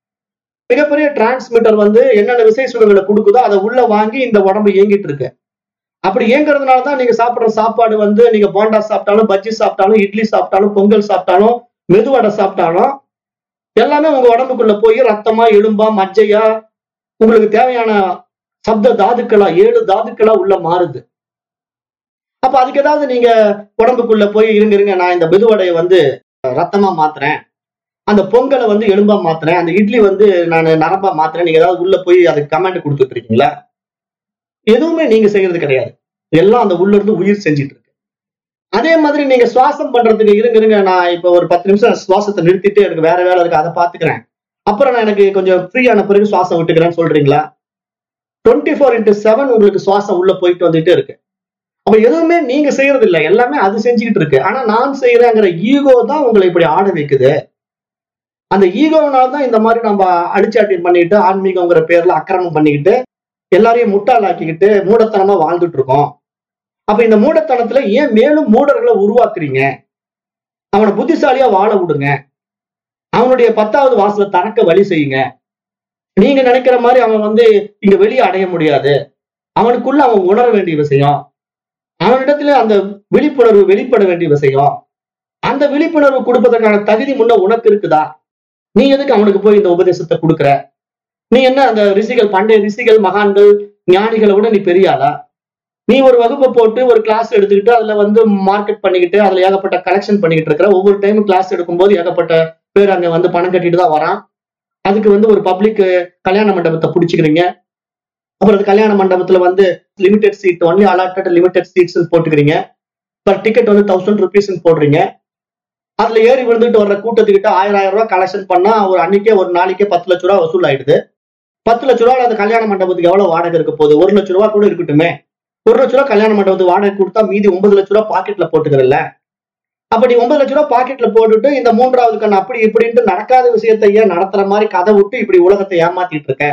மிகப்பெரிய டிரான்ஸ்மிட்டர் வந்து என்னென்ன விசை சுகங்களை கொடுக்குதோ அதை உள்ள வாங்கி இந்த உடம்பு இயங்கிட்டு இருக்கு அப்படி இயங்குறதுனால தான் நீங்க சாப்பிடுற சாப்பாடு வந்து நீங்க போண்டா சாப்பிட்டாலும் பஜ்ஜி சாப்பிட்டாலும் இட்லி சாப்பிட்டாலும் பொங்கல் சாப்பிட்டாலும் மெதுவடை சாப்பிட்டாலும் எல்லாமே உங்க உடம்புக்குள்ள போய் ரத்தமா எலும்பா மജ്ജையா உங்களுக்கு தேவையான சப்த தாதுக்களா ஏழு தாதுக்களா உள்ள மாறுது அப்ப அதுக்கு ஏதாவது நீங்க உடம்புக்குள்ள போய் இருங்க இருங்க நான் இந்த மெதுவடையை வந்து ரத்தமா மாத்துறேன் அந்த பொங்கலை வந்து எலும்பா மாத்துறேன் அந்த இட்லி வந்து நான் நரம்பா மாத்துறேன் நீங்க ஏதாவது உள்ள போய் அதுக்கு கமெண்ட் கொடுத்துட்டு இருக்கீங்களா எதுவுமே நீங்க செய்யறது கிடையாது எல்லாம் அந்த உள்ள இருந்து உயிர் செஞ்சுட்டு இருக்கு அதே மாதிரி நீங்க சுவாசம் பண்றதுக்கு இருங்க இருங்க நான் இப்ப ஒரு பத்து நிமிஷம் சுவாசத்தை நிறுத்திட்டு எனக்கு வேற வேலை இருக்கு அதை பாத்துக்கிறேன் அப்புறம் நான் எனக்கு கொஞ்சம் ஃப்ரீயான பிறகு சுவாசம் விட்டுக்கிறேன்னு சொல்றீங்களா டுவெண்ட்டி ஃபோர் இன்டூ செவன் உங்களுக்கு சுவாசம் உள்ள போயிட்டு வந்துட்டே இருக்கு அப்ப எதுவுமே நீங்க செய்யறது இல்லை எல்லாமே அது செஞ்சுக்கிட்டு இருக்கு ஆனா நான் செய்யறேங்கிற ஈகோ தான் உங்களை இப்படி ஆட வைக்குது அந்த ஈகோனால தான் இந்த மாதிரி நம்ம அடிச்சாட்டி பண்ணிட்டு ஆன்மீகங்கிற பேர்ல அக்கிரமம் பண்ணிக்கிட்டு எல்லாரையும் முட்டாளாக்கிக்கிட்டு மூடத்தனமா வாழ்ந்துட்டு இருக்கோம் அப்ப இந்த மூடத்தனத்துல ஏன் மேலும் மூடர்களை உருவாக்குறீங்க அவனை புத்திசாலியா வாழ விடுங்க அவனுடைய பத்தாவது வாசலை திறக்க வழி செய்யுங்க நீங்க நினைக்கிற மாதிரி அவன் வந்து இங்க வெளியே அடைய முடியாது அவனுக்குள்ள அவன் உணர வேண்டிய விஷயம் அவனிடத்துல அந்த விழிப்புணர்வு வெளிப்பட வேண்டிய விஷயம் அந்த விழிப்புணர்வு கொடுப்பதற்கான தகுதி முன்ன உனக்கு இருக்குதா நீ எதுக்கு அவனுக்கு போய் இந்த உபதேசத்தை கொடுக்குற நீ என்ன அந்த ரிஷிகள் பண்டைய ரிஷிகள் மகான்கள் ஞானிகளை விட நீ பெரிய ஆளா நீ ஒரு வகுப்பை போட்டு ஒரு கிளாஸ் எடுத்துக்கிட்டு அதுல வந்து மார்க்கெட் பண்ணிக்கிட்டு அதுல ஏகப்பட்ட கலெக்ஷன் பண்ணிக்கிட்டு இருக்கிற ஒவ்வொரு டைம் கிளாஸ் எடுக்கும்போது ஏகப்பட்ட பேர் அங்க வந்து பணம் கட்டிட்டு தான் வரான் அதுக்கு வந்து ஒரு பப்ளிக் கல்யாண மண்டபத்தை பிடிச்சிக்கிறீங்க அப்புறம் அது கல்யாண மண்டபத்துல வந்து limited seat only allotted limited seats போட்டுக்கிறீங்க பர் டிக்கெட் வந்து தௌசண்ட் ருபீஸ் போடுறீங்க அதுல ஏறி விழுந்துட்டு வர்ற கூட்டத்துக்கிட்ட ஆயிரம் ஆயிரம் ரூபாய் கலெக்ஷன் பண்ணா ஒரு அன்னைக்கே ஒரு நாளைக்கே பத்து லட்ச ரூபா வசூல் ஆயிடுது பத்து லட்ச ரூபாய் அந்த கல்யாண மண்டபத்துக்கு எவ்வளவு வாடகை இருக்க போகுது ஒரு லட்ச ரூபா கூட இருக்கட்டுமே ஒரு லட்ச ரூபா கல்யாண மண்டபத்துக்கு வாடகை கொடுத்தா மீதி ஒன்பது லட்ச ரூபா பாக்கெட்ல போட்டுக்கிறல்ல அப்ப நீ ஒன்பது லட்ச ரூபா பாக்கெட்ல போட்டுட்டு இந்த மூன்றாவது கண் அப்படி இப்படின்ட்டு நடக்காத விஷயத்தை ஏன் நடத்துற மாதிரி கதை விட்டு இப்படி உலகத்தை ஏமாத்திட்டு இருக்க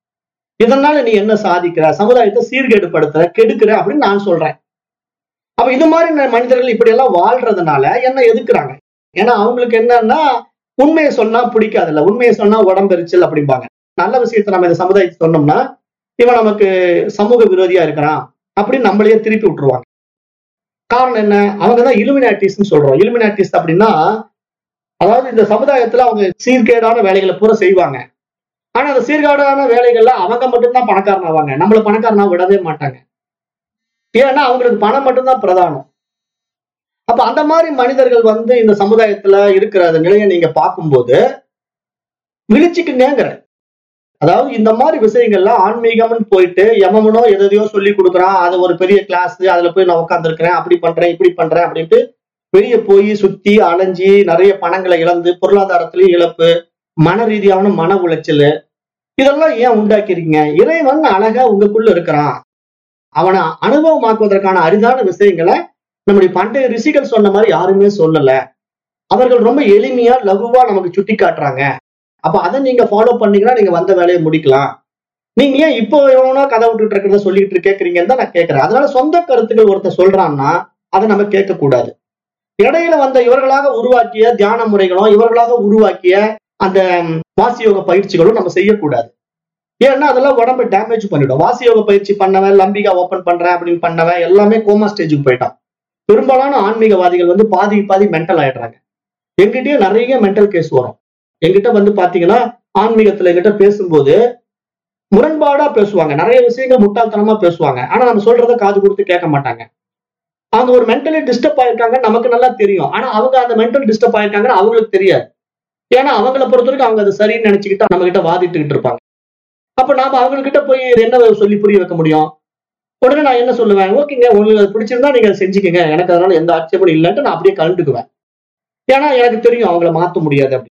இதனால நீ என்ன சாதிக்கிற சமுதாயத்தை சீர்கேடுபடுத்துற கெடுக்கிற அப்படின்னு நான் சொல்றேன் அப்ப இது மாதிரி ந- மனிதர்கள் இப்படி எல்லாம் வாழ்றதுனால என்ன எதுக்குறாங்க ஏன்னா அவங்களுக்கு என்னன்னா உண்மையை சொன்னா பிடிக்காதுல்ல உண்மையை சொன்னா உடம்பெரிச்சல் அப்படிம்பாங்க நல்ல விஷயத்தை நம்ம இந்த சமுதாயத்தை சொன்னோம்னா இவன் நமக்கு சமூக விரோதியா இருக்கிறான் அப்படின்னு நம்மளையே திருப்பி விட்டுருவாங்க காரணம் என்ன அவங்க தான் இலுமினாட்டிஸ்ன்னு சொல்றோம் இலுமினாட்டிஸ் அப்படின்னா அதாவது இந்த சமுதாயத்துல அவங்க சீர்கேடான வேலைகளை பூரா செய்வாங்க ஆனா அந்த சீர்கேடான வேலைகள்ல அவங்க மட்டும்தான் பணக்காரன் ஆவாங்க நம்மள பணக்காரனா விடவே மாட்டாங்க ஏன்னா அவங்களுக்கு பணம் மட்டும்தான் பிரதானம் அப்ப அந்த மாதிரி மனிதர்கள் வந்து இந்த சமுதாயத்துல இருக்கிற அந்த நிலையை நீங்க பார்க்கும்போது விழிச்சுக்குங்கிற அதாவது இந்த மாதிரி விஷயங்கள்ல ஆன்மீகம்னு போயிட்டு எவனோ எதையோ சொல்லி கொடுக்குறான் அது ஒரு பெரிய கிளாஸ் அதுல போய் நான் உட்காந்துருக்கிறேன் அப்படி பண்றேன் இப்படி பண்றேன் அப்படின்ட்டு வெளியே போய் சுத்தி அலைஞ்சி நிறைய பணங்களை இழந்து பொருளாதாரத்திலயும் இழப்பு மன ரீதியான மன உளைச்சல் இதெல்லாம் ஏன் உண்டாக்கிறீங்க இறைவன் அழகா உங்களுக்குள்ள இருக்கிறான் அவனை அனுபவமாக்குவதற்கான அரிதான விஷயங்களை நம்முடைய பண்டைய ரிஷிகள் சொன்ன மாதிரி யாருமே சொல்லல அவர்கள் ரொம்ப எளிமையா லகுவா நமக்கு சுட்டி காட்டுறாங்க அப்ப அதை நீங்க ஃபாலோ பண்ணீங்கன்னா நீங்க வந்த வேலையை முடிக்கலாம் நீங்க ஏன் இப்போ எவனோ கதை விட்டுட்டு இருக்கிறத சொல்லிட்டு கேக்குறீங்கன்னு தான் நான் கேட்கிறேன் அதனால சொந்த கருத்துக்கள் ஒருத்தர் சொல்றான்னா அதை நம்ம கேட்க கூடாது இடையில வந்த இவர்களாக உருவாக்கிய தியான முறைகளும் இவர்களாக உருவாக்கிய அந்த ம், வாசியோக பயிற்சிகளும் நம்ம செய்யக்கூடாது ஏன்னா அதெல்லாம் உடம்பை டேமேஜ் பண்ணிடும் வாசியோக பயிற்சி பண்ணவன் லம்பிகா ஓபன் பண்றேன் அப்படின்னு பண்ணவன் எல்லாமே கோமா ஸ்டேஜுக்கு போயிட்டான் பெரும்பாலான ஆன்மீகவாதிகள் வந்து பாதி பாதி மென்டல் ஆயிடுறாங்க எங்கிட்டயே நிறைய மென்டல் கேஸ் வரும் எங்கிட்ட வந்து பாத்தீங்கன்னா ஆன்மீகத்துல எங்கிட்ட பேசும்போது முரண்பாடா பேசுவாங்க நிறைய விஷயங்கள் முட்டாள்தனமா பேசுவாங்க ஆனா நம்ம சொல்றத காது கொடுத்து கேட்க மாட்டாங்க அவங்க ஒரு மென்டலி டிஸ்டர்ப் ஆயிருக்காங்க நமக்கு நல்லா தெரியும் ஆனா அவங்க அந்த மென்டல் டிஸ்டர்ப் ஆயிருக்காங்கன்னு அவங்களுக்கு தெரியாது ஏன்னா அவங்கள பொறுத்த வரைக்கும் அவங்க அது சரின்னு நினைச்சுக்கிட்டு நம்ம கிட்ட வாதிட்டுக்கிட்டு இருப்பாங்க அப்ப நாம அவங்க கிட்ட போய் இது என்ன சொல்லி புரிய வைக்க முடியும் உடனே நான் என்ன சொல்லுவேன் ஓகேங்க உங்களுக்கு அது பிடிச்சிருந்தா நீங்க அதை செஞ்சுக்கங்க எனக்கு அதனால எந்த ஆட்சேபம் இல்லைன்ட்டு நான் அப்படியே கலந்துக்குவேன் ஏன்னா எனக்கு தெரியும் அவங்கள மாத்த முடியாது அப்படி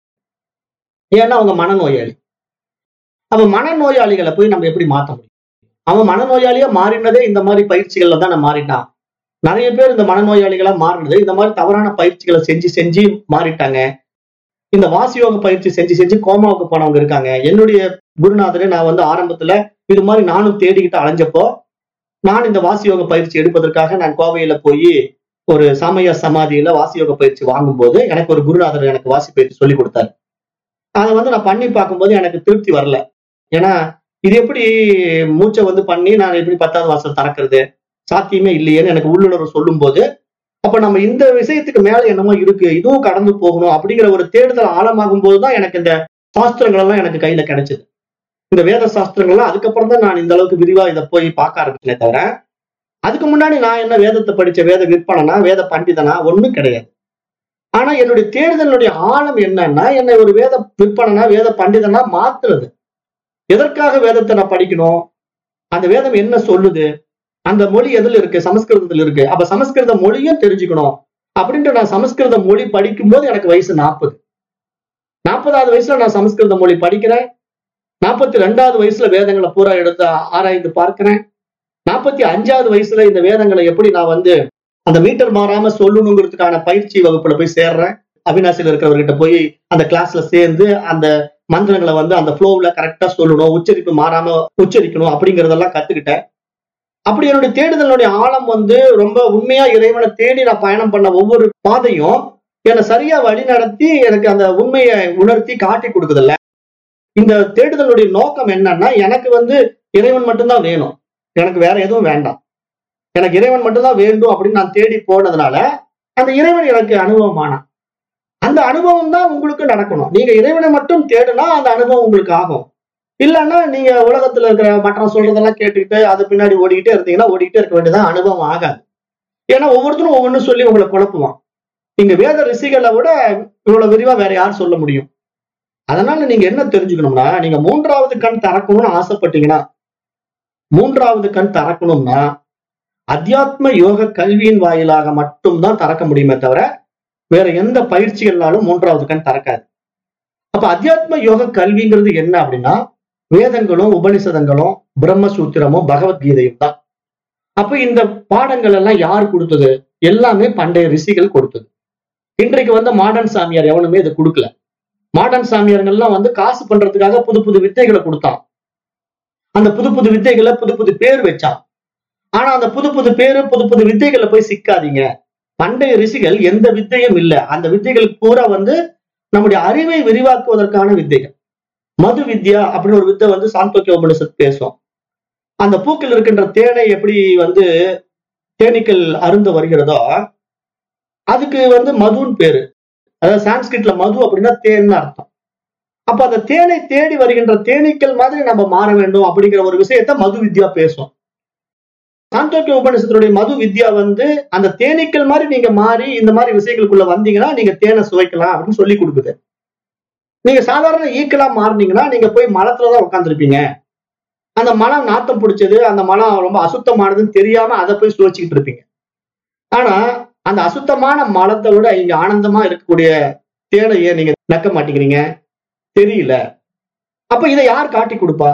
ஏன்னா அவங்க மனநோயாளி அப்ப மனநோயாளிகளை போய் நம்ம எப்படி மாத்த முடியும் அவன் மனநோயாளியா மாறினதே இந்த மாதிரி பயிற்சிகள்ல தான் நான் மாறிட்டான் நிறைய பேர் இந்த மனநோயாளிகளா மாறினது இந்த மாதிரி தவறான பயிற்சிகளை செஞ்சு செஞ்சு மாறிட்டாங்க இந்த வாசியோக பயிற்சி செஞ்சு செஞ்சு கோமாவுக்கு போனவங்க இருக்காங்க என்னுடைய குருநாதரை நான் வந்து ஆரம்பத்துல இது மாதிரி நானும் தேடிக்கிட்டு அலைஞ்சப்போ நான் இந்த வாசியோக பயிற்சி எடுப்பதற்காக நான் கோவையில போய் ஒரு சமய சமாதியில வாசியோக பயிற்சி வாங்கும்போது எனக்கு ஒரு குருநாதர் எனக்கு வாசி பயிற்சி சொல்லி கொடுத்தாரு அதை வந்து நான் பண்ணி பார்க்கும்போது எனக்கு திருப்தி வரல ஏன்னா இது எப்படி மூச்சை வந்து பண்ணி நான் எப்படி பத்தாவது வாசல் திறக்கிறது சாத்தியமே இல்லையேன்னு எனக்கு உள்ளுணர்வு சொல்லும்போது அப்ப நம்ம இந்த விஷயத்துக்கு மேல என்னமோ இருக்கு இதுவும் கடந்து போகணும் அப்படிங்கிற ஒரு தேடுதல் ஆழமாகும் போதுதான் எனக்கு இந்த சாஸ்திரங்கள் எல்லாம் எனக்கு கையில கிடைச்சது இந்த வேத சாஸ்திரங்கள்லாம் அதுக்கப்புறம் தான் நான் இந்த அளவுக்கு விரிவா இதை போய் பார்க்க ஆரம்பிச்சேனே தவிர அதுக்கு முன்னாடி நான் என்ன வேதத்தை படிச்ச வேத விற்பனனா வேத பண்டிதனா ஒண்ணும் கிடையாது ஆனா என்னுடைய தேடுதலுடைய ஆழம் என்னன்னா என்னை ஒரு வேத விற்பனனா வேத பண்டிதனா மாத்துறது எதற்காக வேதத்தை நான் படிக்கணும் அந்த வேதம் என்ன சொல்லுது அந்த மொழி எதுல இருக்கு சமஸ்கிருதத்துல இருக்கு அப்ப சமஸ்கிருத மொழியும் தெரிஞ்சுக்கணும் அப்படின்ட்டு நான் சமஸ்கிருத மொழி படிக்கும்போது எனக்கு வயசு நாற்பது நாற்பதாவது வயசுல நான் சமஸ்கிருத மொழி படிக்கிறேன் நாற்பத்தி ரெண்டாவது வயசுல வேதங்களை பூரா எடுத்து ஆராய்ந்து பார்க்கிறேன் நாற்பத்தி அஞ்சாவது வயசுல இந்த வேதங்களை எப்படி நான் வந்து அந்த மீட்டர் மாறாம சொல்லணுங்கிறதுக்கான பயிற்சி வகுப்புல போய் சேர்றேன் அவினாசியில் இருக்கிறவர்கிட்ட போய் அந்த கிளாஸ்ல சேர்ந்து அந்த மந்திரங்களை வந்து அந்த ஃப்ளோவில் கரெக்டா சொல்லணும் உச்சரிப்பு மாறாம உச்சரிக்கணும் அப்படிங்கறதெல்லாம் கத்துக்கிட்டேன் அப்படி என்னுடைய தேடுதலுடைய ஆழம் வந்து ரொம்ப உண்மையா இறைவனை தேடி நான் பயணம் பண்ண ஒவ்வொரு பாதையும் என்னை சரியா வழி நடத்தி எனக்கு அந்த உண்மையை உணர்த்தி காட்டி கொடுக்குதுல்ல இந்த தேடுதலுடைய நோக்கம் என்னன்னா எனக்கு வந்து இறைவன் மட்டும்தான் வேணும் எனக்கு வேற எதுவும் வேண்டாம் எனக்கு இறைவன் மட்டும்தான் வேண்டும் அப்படின்னு நான் தேடி போனதுனால அந்த இறைவன் எனக்கு அனுபவமானான் அந்த அனுபவம் தான் உங்களுக்கு நடக்கணும் நீங்க இறைவனை மட்டும் தேடுனா அந்த அனுபவம் உங்களுக்கு ஆகும் இல்லைன்னா நீங்க உலகத்துல இருக்கிற மற்றம் சொல்றதெல்லாம் கேட்டுக்கிட்டு அது பின்னாடி ஓடிக்கிட்டே இருந்தீங்கன்னா ஓடிக்கிட்டே இருக்க வேண்டியதான் அனுபவம் ஆகாது ஏன்னா ஒவ்வொருத்தரும் ஒவ்வொன்றும் சொல்லி உங்களை குழப்புவான் இங்க வேத ரிஷிகளை விட இவ்வளவு விரிவா வேற யார் சொல்ல முடியும் அதனால நீங்க என்ன தெரிஞ்சுக்கணும்னா நீங்க மூன்றாவது கண் திறக்கணும்னு ஆசைப்பட்டீங்கன்னா மூன்றாவது கண் திறக்கணும்னா அத்தியாத்ம யோக கல்வியின் வாயிலாக மட்டும்தான் திறக்க முடியுமே தவிர வேற எந்த பயிற்சிகள்னாலும் மூன்றாவது கண் திறக்காது அப்ப அத்தியாத்ம யோக கல்விங்கிறது என்ன அப்படின்னா வேதங்களும் உபனிஷதங்களும் பிரம்மசூத்திரமும் பகவத்கீதையும் தான் அப்ப இந்த பாடங்கள் எல்லாம் யார் கொடுத்தது எல்லாமே பண்டைய ரிஷிகள் கொடுத்தது இன்றைக்கு வந்து மாடர்ன் சாமியார் எவனுமே இதை கொடுக்கல மாடர்ன் சாமியார்கள்லாம் வந்து காசு பண்றதுக்காக புது புது வித்தைகளை கொடுத்தான் அந்த புது புது வித்தைகளை புது புது பேர் வச்சான் ஆனா அந்த புது புது பேரு புது புது வித்தைகளை போய் சிக்காதீங்க பண்டைய ரிஷிகள் எந்த வித்தையும் இல்லை அந்த வித்தைகளுக்கு பூரா வந்து நம்முடைய அறிவை விரிவாக்குவதற்கான வித்தைகள் மது வித்யா அப்படின்னு ஒரு வித்தை வந்து சாந்தோக்கிய உபனிஷத் பேசும் அந்த பூக்கில் இருக்கின்ற தேனை எப்படி வந்து தேனீக்கள் அருந்த வருகிறதோ அதுக்கு வந்து மதுன்னு பேரு அதாவது சான்ஸ்கிரிட்ல மது அப்படின்னா தேன்னு அர்த்தம் அப்ப அந்த தேனை தேடி வருகின்ற தேனீக்கள் மாதிரி நம்ம மாற வேண்டும் அப்படிங்கிற ஒரு விஷயத்த மது வித்யா பேசும் சாந்தோக்கிய உபநிஷத்தினுடைய மது வித்யா வந்து அந்த தேனீக்கள் மாதிரி நீங்க மாறி இந்த மாதிரி விஷயங்களுக்குள்ள வந்தீங்கன்னா நீங்க தேனை சுவைக்கலாம் அப்படின்னு சொல்லி கொடுக்குது நீங்க சாதாரண ஈக்களா மாறினீங்கன்னா நீங்க போய் மலத்துலதான் உட்காந்துருப்பீங்க அந்த மலம் நாத்தம் பிடிச்சது அந்த மலம் ரொம்ப அசுத்தமானதுன்னு தெரியாம அதை போய் சுவைச்சுக்கிட்டு இருப்பீங்க ஆனா அந்த அசுத்தமான மலத்தை விட இங்க ஆனந்தமா இருக்கக்கூடிய தேனையே நீங்க நக்க மாட்டேங்கிறீங்க தெரியல அப்ப இதை யார் காட்டி கொடுப்பா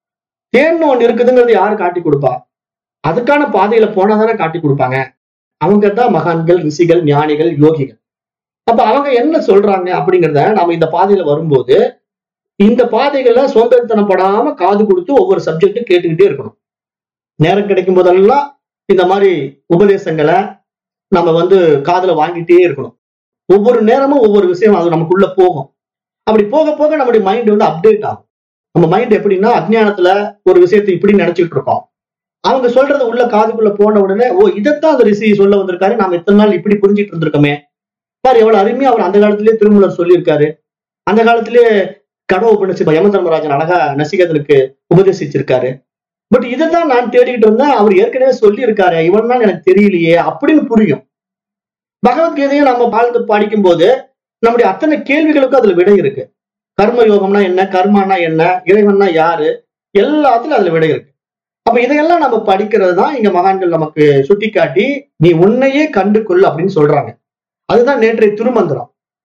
தேன் ஒண்ணு இருக்குதுங்கிறது யார் காட்டி கொடுப்பா அதுக்கான பாதையில போனா தானே காட்டி கொடுப்பாங்க அவங்க தான் மகான்கள் ரிஷிகள் ஞானிகள் யோகிகள் அப்ப அவங்க என்ன சொல்றாங்க அப்படிங்கிறத நாம இந்த பாதையில வரும்போது இந்த பாதைகள்ல சோம்பேறித்தனப்படாம காது கொடுத்து ஒவ்வொரு சப்ஜெக்டும் கேட்டுக்கிட்டே இருக்கணும் நேரம் கிடைக்கும் போதெல்லாம் இந்த மாதிரி உபதேசங்களை நம்ம வந்து காதுல வாங்கிட்டே இருக்கணும் ஒவ்வொரு நேரமும் ஒவ்வொரு விஷயம் அது நமக்குள்ள போகும் அப்படி போக போக நம்முடைய மைண்ட் வந்து அப்டேட் ஆகும் நம்ம மைண்ட் எப்படின்னா அஜ்ஞானத்துல ஒரு விஷயத்தை இப்படி நினைச்சிட்டு இருக்கோம் அவங்க சொல்றது உள்ள காதுக்குள்ள போன உடனே ஓ இதைத்தான் அந்த ரிஷி சொல்ல வந்திருக்காரு நாம இத்தனை நாள் இப்படி புரிஞ்சிட்டு இருந்திருக்கோமே பாரு எவ்வளவு அருமையா அவர் அந்த காலத்திலேயே திருமூலர் சொல்லியிருக்காரு அந்த காலத்திலேயே கடோ உபநிஷம் யம தர்மராஜன் அழகா நசிகதனுக்கு உபதேசிச்சிருக்காரு பட் இதைத்தான் நான் தேடிக்கிட்டு இருந்தேன் அவர் ஏற்கனவே சொல்லி இருக்காரு இவன் தான் எனக்கு தெரியலையே அப்படின்னு புரியும் பகவத்கீதையை நம்ம வாழ்ந்து படிக்கும் போது நம்முடைய அத்தனை கேள்விகளுக்கும் அதுல விடை இருக்கு கர்ம யோகம்னா என்ன கர்மானா என்ன இறைவன்னா யாரு எல்லாத்துலயும் அதுல விடை இருக்கு அப்ப இதையெல்லாம் நம்ம படிக்கிறது தான் இங்க மகான்கள் நமக்கு சுட்டிக்காட்டி நீ உன்னையே கண்டு கொள் அப்படின்னு சொல்றாங்க அதுதான் நேற்றைய திருமந்திரம்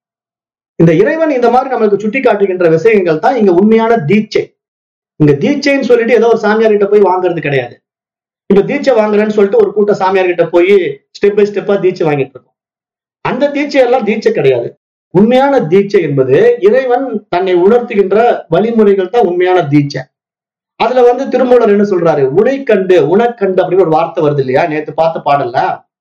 இந்த இறைவன் இந்த மாதிரி நம்மளுக்கு சுட்டி காட்டுகின்ற விஷயங்கள் தான் இங்க உண்மையான தீட்சை இங்க தீட்சைன்னு சொல்லிட்டு ஏதோ ஒரு சாமியார் கிட்ட போய் வாங்குறது கிடையாது இப்ப தீட்சை வாங்குறேன்னு சொல்லிட்டு ஒரு கூட்ட சாமியார் கிட்ட போய் ஸ்டெப் பை ஸ்டெப்பா தீட்சை வாங்கிட்டு இருக்கோம் அந்த தீட்சை எல்லாம் தீட்சை கிடையாது உண்மையான தீட்சை என்பது இறைவன் தன்னை உணர்த்துகின்ற வழிமுறைகள் தான் உண்மையான தீட்சை அதுல வந்து திருமூலர் என்ன சொல்றாரு உனைக்கண்டு உனக்கண்டு அப்படின்னு ஒரு வார்த்தை வருது இல்லையா நேத்து பார்த்த பாடல்ல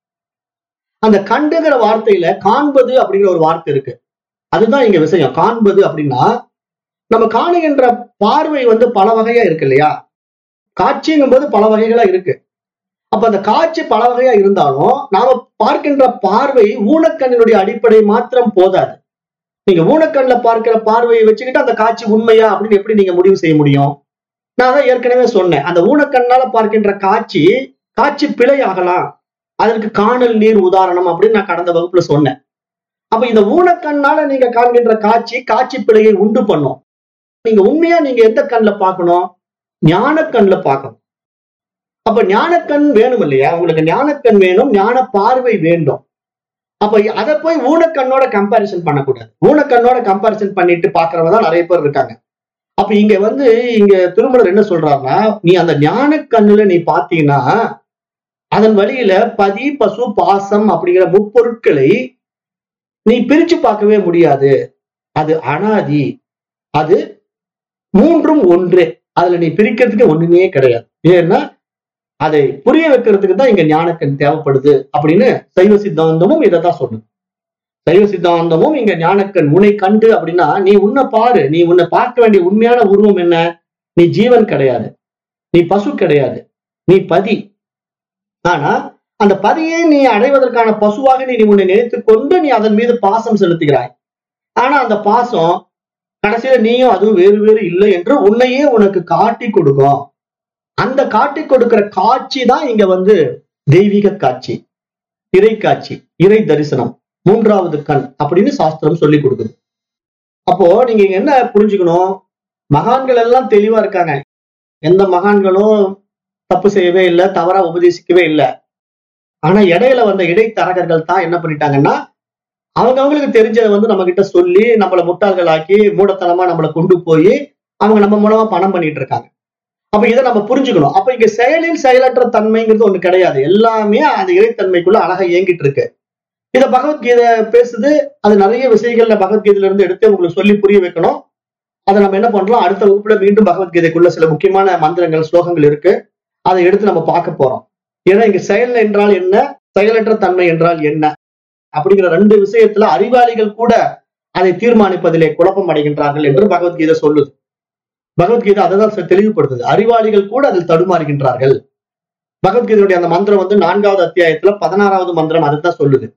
அந்த கண்டுங்கிற வார்த்தையில காண்பது அப்படிங்கிற ஒரு வார்த்தை இருக்கு அதுதான் இங்க விஷயம் காண்பது அப்படின்னா நம்ம காணுகின்ற பார்வை வந்து பல வகையா இருக்கு இல்லையா காட்சிங்கும் போது பல வகைகளா இருக்கு அப்ப அந்த காட்சி பல வகையா இருந்தாலும் நாம பார்க்கின்ற பார்வை ஊனக்கண்ணினுடைய அடிப்படை மாத்திரம் போதாது நீங்க ஊனக்கண்ணில் பார்க்கிற பார்வையை வச்சுக்கிட்டு அந்த காட்சி உண்மையா அப்படின்னு எப்படி நீங்க முடிவு செய்ய முடியும் நான் தான் ஏற்கனவே சொன்னேன் அந்த ஊனக்கண்ணால பார்க்கின்ற காட்சி காட்சி பிழை ஆகலாம் அதற்கு காணல் நீர் உதாரணம் அப்படின்னு நான் கடந்த வகுப்புல சொன்னேன் அப்ப இந்த ஊனக்கண்ணால நீங்க காண்கின்ற காட்சி காட்சி பிழையை உண்டு பண்ணும் நீங்க உண்மையா நீங்க எந்த கண்ணுல பார்க்கணும் ஞான கண்ணுல பார்க்கணும் அப்ப ஞானக்கண் வேணும் இல்லையா உங்களுக்கு ஞானக்கண் வேணும் ஞான பார்வை வேண்டும் அப்ப அதை போய் ஊனக்கண்ணோட கம்பாரிசன் பண்ணக்கூடாது ஊனக்கண்ணோட கம்பாரிசன் பண்ணிட்டு பாக்குறவங்க தான் நிறைய பேர் இருக்காங்க அப்ப இங்க வந்து இங்க திருமணர் என்ன சொல்றாருன்னா நீ அந்த ஞான கண்ணுல நீ பாத்தீங்கன்னா அதன் வழியில பதி பசு பாசம் அப்படிங்கிற முப்பொருட்களை நீ பிரிச்சு பார்க்கவே முடியாது அது அனாதி அது மூன்றும் ஒன்றே அதுல நீ பிரிக்கிறதுக்கு ஒண்ணுமே கிடையாது ஏன்னா அதை புரிய வைக்கிறதுக்கு தான் இங்க ஞானக்கண் தேவைப்படுது அப்படின்னு சைவ சித்தாந்தமும் இதை தான் சொல்லுது சைவ சித்தாந்தமும் இங்க ஞானக்கண் உன்னை கண்டு அப்படின்னா நீ உன்னை பாரு நீ உன்னை பார்க்க வேண்டிய உண்மையான உருவம் என்ன நீ ஜீவன் கிடையாது நீ பசு கிடையாது நீ பதி ஆனா அந்த பதியை நீ அடைவதற்கான பசுவாக நீ உன்னை நினைத்துக் கொண்டு நீ அதன் மீது பாசம் செலுத்துகிறாய் ஆனா அந்த பாசம் கடைசியில நீயும் அதுவும் வேறு வேறு இல்லை என்று உன்னையே உனக்கு காட்டி கொடுக்கும் அந்த காட்டி கொடுக்கிற காட்சி தான் இங்க வந்து தெய்வீக காட்சி இறை காட்சி இறை தரிசனம் மூன்றாவது கண் அப்படின்னு சாஸ்திரம் சொல்லி கொடுக்குது அப்போ நீங்க இங்க என்ன புரிஞ்சுக்கணும் மகான்கள் எல்லாம் தெளிவா இருக்காங்க எந்த மகான்களும் தப்பு செய்யவே இல்லை தவறா உபதேசிக்கவே இல்லை ஆனா இடையில வந்த இடைத்தரகர்கள் தான் என்ன பண்ணிட்டாங்கன்னா அவங்க அவங்களுக்கு தெரிஞ்சதை வந்து நம்ம கிட்ட சொல்லி நம்மள முட்டாள்கள் ஆக்கி மூடத்தனமா நம்மளை கொண்டு போய் அவங்க நம்ம மூலமா பணம் பண்ணிட்டு இருக்காங்க அப்ப இதை நம்ம புரிஞ்சுக்கணும் அப்ப இங்க செயலில் செயலற்ற தன்மைங்கிறது ஒண்ணு கிடையாது எல்லாமே அந்த இறைத்தன்மைக்குள்ள அழகா இயங்கிட்டு இருக்கு இத பகவத்கீதை பேசுது அது நிறைய விஷயங்கள்ல பகவத்கீதையில இருந்து எடுத்து உங்களுக்கு சொல்லி புரிய வைக்கணும் அதை நம்ம என்ன பண்றோம் அடுத்த வகுப்புல மீண்டும் பகவத்கீதைக்குள்ள சில முக்கியமான மந்திரங்கள் ஸ்லோகங்கள் இருக்கு அதை எடுத்து நம்ம பார்க்க போறோம் ஏன்னா இங்க செயல் என்றால் என்ன செயலற்ற தன்மை என்றால் என்ன அப்படிங்கிற ரெண்டு விஷயத்துல அறிவாளிகள் கூட அதை தீர்மானிப்பதிலே குழப்பம் அடைகின்றார்கள் என்று பகவத்கீதை சொல்லுது பகவத்கீதை அதை தான் தெளிவுபடுத்துது அறிவாளிகள் கூட அதில் தடுமாறுகின்றார்கள் பகவத்கீதையுடைய அந்த மந்திரம் வந்து நான்காவது அத்தியாயத்துல பதினாறாவது மந்திரம் அதுதான் சொல்லுது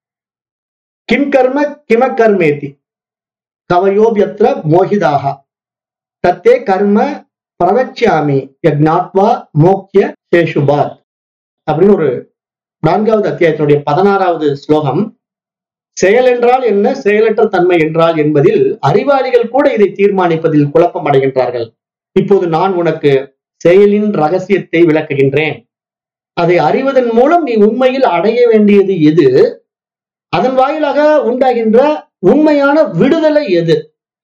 கிம் கர்ம கிம கர்மேதி கவயோபியத்ர மோகிதாக தத்தே கர்ம பிரவச்சியாமி யக்ஞாத்வா மோக்கிய சேஷுபாத் அப்படின்னு ஒரு நான்காவது அத்தியாயத்தினுடைய பதினாறாவது ஸ்லோகம் செயல் என்றால் என்ன செயலற்ற தன்மை என்றால் என்பதில் அறிவாளிகள் கூட இதை தீர்மானிப்பதில் குழப்பம் அடைகின்றார்கள் இப்போது நான் உனக்கு செயலின் ரகசியத்தை விளக்குகின்றேன் அதை அறிவதன் மூலம் நீ உண்மையில் அடைய வேண்டியது எது அதன் வாயிலாக உண்டாகின்ற உண்மையான விடுதலை எது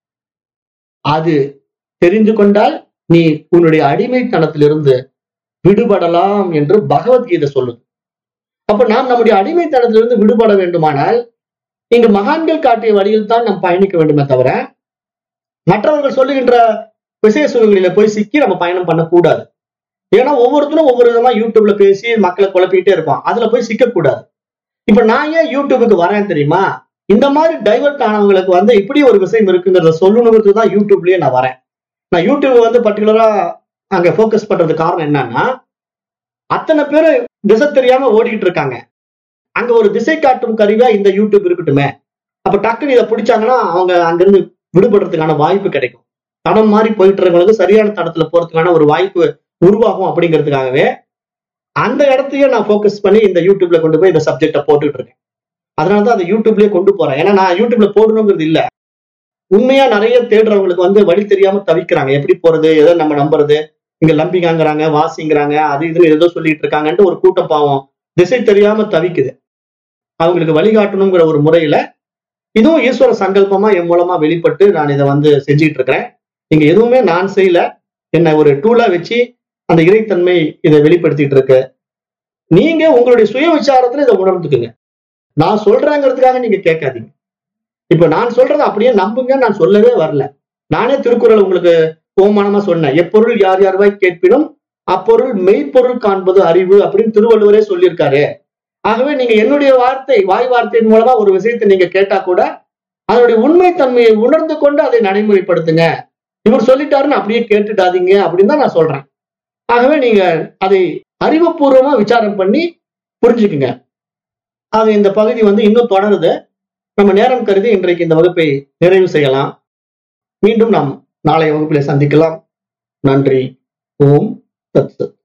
அது தெரிந்து கொண்டால் நீ உன்னுடைய அடிமைத்தனத்திலிருந்து விடுபடலாம் என்று பகவத்கீதை சொல்லுது அப்ப நாம் நம்முடைய அடிமைத்தனத்திலிருந்து விடுபட வேண்டுமானால் இங்கு மகான்கள் காட்டிய வழியில் தான் நாம் பயணிக்க வேண்டுமே தவிர மற்றவர்கள் சொல்லுகின்ற விசேஷ சூழல்களில போய் சிக்கி நம்ம பயணம் பண்ணக்கூடாது ஏன்னா ஒவ்வொருத்தரும் ஒவ்வொரு விதமா யூடியூப்ல பேசி மக்களை குழப்பிக்கிட்டே இருப்பான் அதுல போய் சிக்கக்கூடாது இப்ப நான் ஏன் யூடியூபுக்கு வரேன் தெரியுமா இந்த மாதிரி டைவர்ட் ஆனவங்களுக்கு வந்து இப்படி ஒரு விஷயம் இருக்குங்கிறத சொல்லணுங்கிறது தான் யூடியூப்லயே நான் வரேன் நான் யூடியூப் வந்து பர்டிகுலரா அங்க ஃபோக்கஸ் பண்றது காரணம் என்னன்னா அத்தனை பேர் திசை தெரியாம ஓடிக்கிட்டு இருக்காங்க அங்க ஒரு திசை காட்டும் கருவியா இந்த யூடியூப் இருக்கட்டுமே அப்ப டக்குன்னு இதை பிடிச்சாங்கன்னா அவங்க அங்கிருந்து விடுபடுறதுக்கான வாய்ப்பு கிடைக்கும் தடம் மாதிரி போயிட்டு இருக்கவங்களுக்கு சரியான தடத்துல போறதுக்கான ஒரு வாய்ப்பு உருவாகும் அப்படிங்கிறதுக்காகவே அந்த இடத்தையே நான் ஃபோக்கஸ் பண்ணி இந்த யூடியூப்ல கொண்டு போய் இந்த சப்ஜெக்டை போட்டுட்டு இருக்கேன் அதனால தான் அந்த யூடியூப்லயே கொண்டு போறேன் ஏன்னா நான் யூடியூப்ல போடணுங்கிறது இல்ல உண்மையா நிறைய தேடுறவங்களுக்கு வந்து வழி தெரியாம தவிக்கிறாங்க எப்படி போறது எதை நம்ம நம்புறது இங்க லம்பிங்காங்கிறாங்க வாசிங்கிறாங்க அது இதுன்னு ஏதோ சொல்லிட்டு இருக்காங்கன்ட்டு ஒரு கூட்டம் பாவம் திசை தெரியாம தவிக்குது அவங்களுக்கு வழிகாட்டணுங்கிற ஒரு முறையில இதுவும் ஈஸ்வர சங்கல்பமா என் மூலமா வெளிப்பட்டு நான் இதை வந்து செஞ்சுட்டு இருக்கிறேன் இங்க எதுவுமே நான் செய்யல என்ன ஒரு டூலா வச்சு அந்த இறைத்தன்மை இதை வெளிப்படுத்திட்டு இருக்கு நீங்க உங்களுடைய சுய விசாரத்துல இதை உணர்ந்துக்குங்க நான் சொல்றேங்கிறதுக்காக நீங்க கேட்காதீங்க இப்ப நான் சொல்றதை அப்படியே நம்புங்க நான் சொல்லவே வரல நானே திருக்குறள் உங்களுக்கு ஓமானமா சொன்னேன் எப்பொருள் யார் யார்வாய் கேட்பினும் அப்பொருள் மெய்ப்பொருள் காண்பது அறிவு அப்படின்னு திருவள்ளுவரே சொல்லியிருக்காரு ஆகவே நீங்க என்னுடைய வார்த்தை வாய் வார்த்தையின் மூலமா ஒரு விஷயத்தை நீங்க கேட்டா கூட அதனுடைய உண்மை தன்மையை உணர்ந்து கொண்டு அதை நடைமுறைப்படுத்துங்க இவர் சொல்லிட்டாருன்னு அப்படியே கேட்டுடாதீங்க அப்படின்னு தான் நான் சொல்றேன் ஆகவே நீங்க அதை அறிவுபூர்வமா விசாரம் பண்ணி புரிஞ்சுக்குங்க ஆக இந்த பகுதி வந்து இன்னும் தொடருது நம்ம நேரம் கருதி இன்றைக்கு இந்த வகுப்பை நிறைவு செய்யலாம் மீண்டும் நாம் நாளைய வகுப்பிலே சந்திக்கலாம் நன்றி ஓம் தத் சத்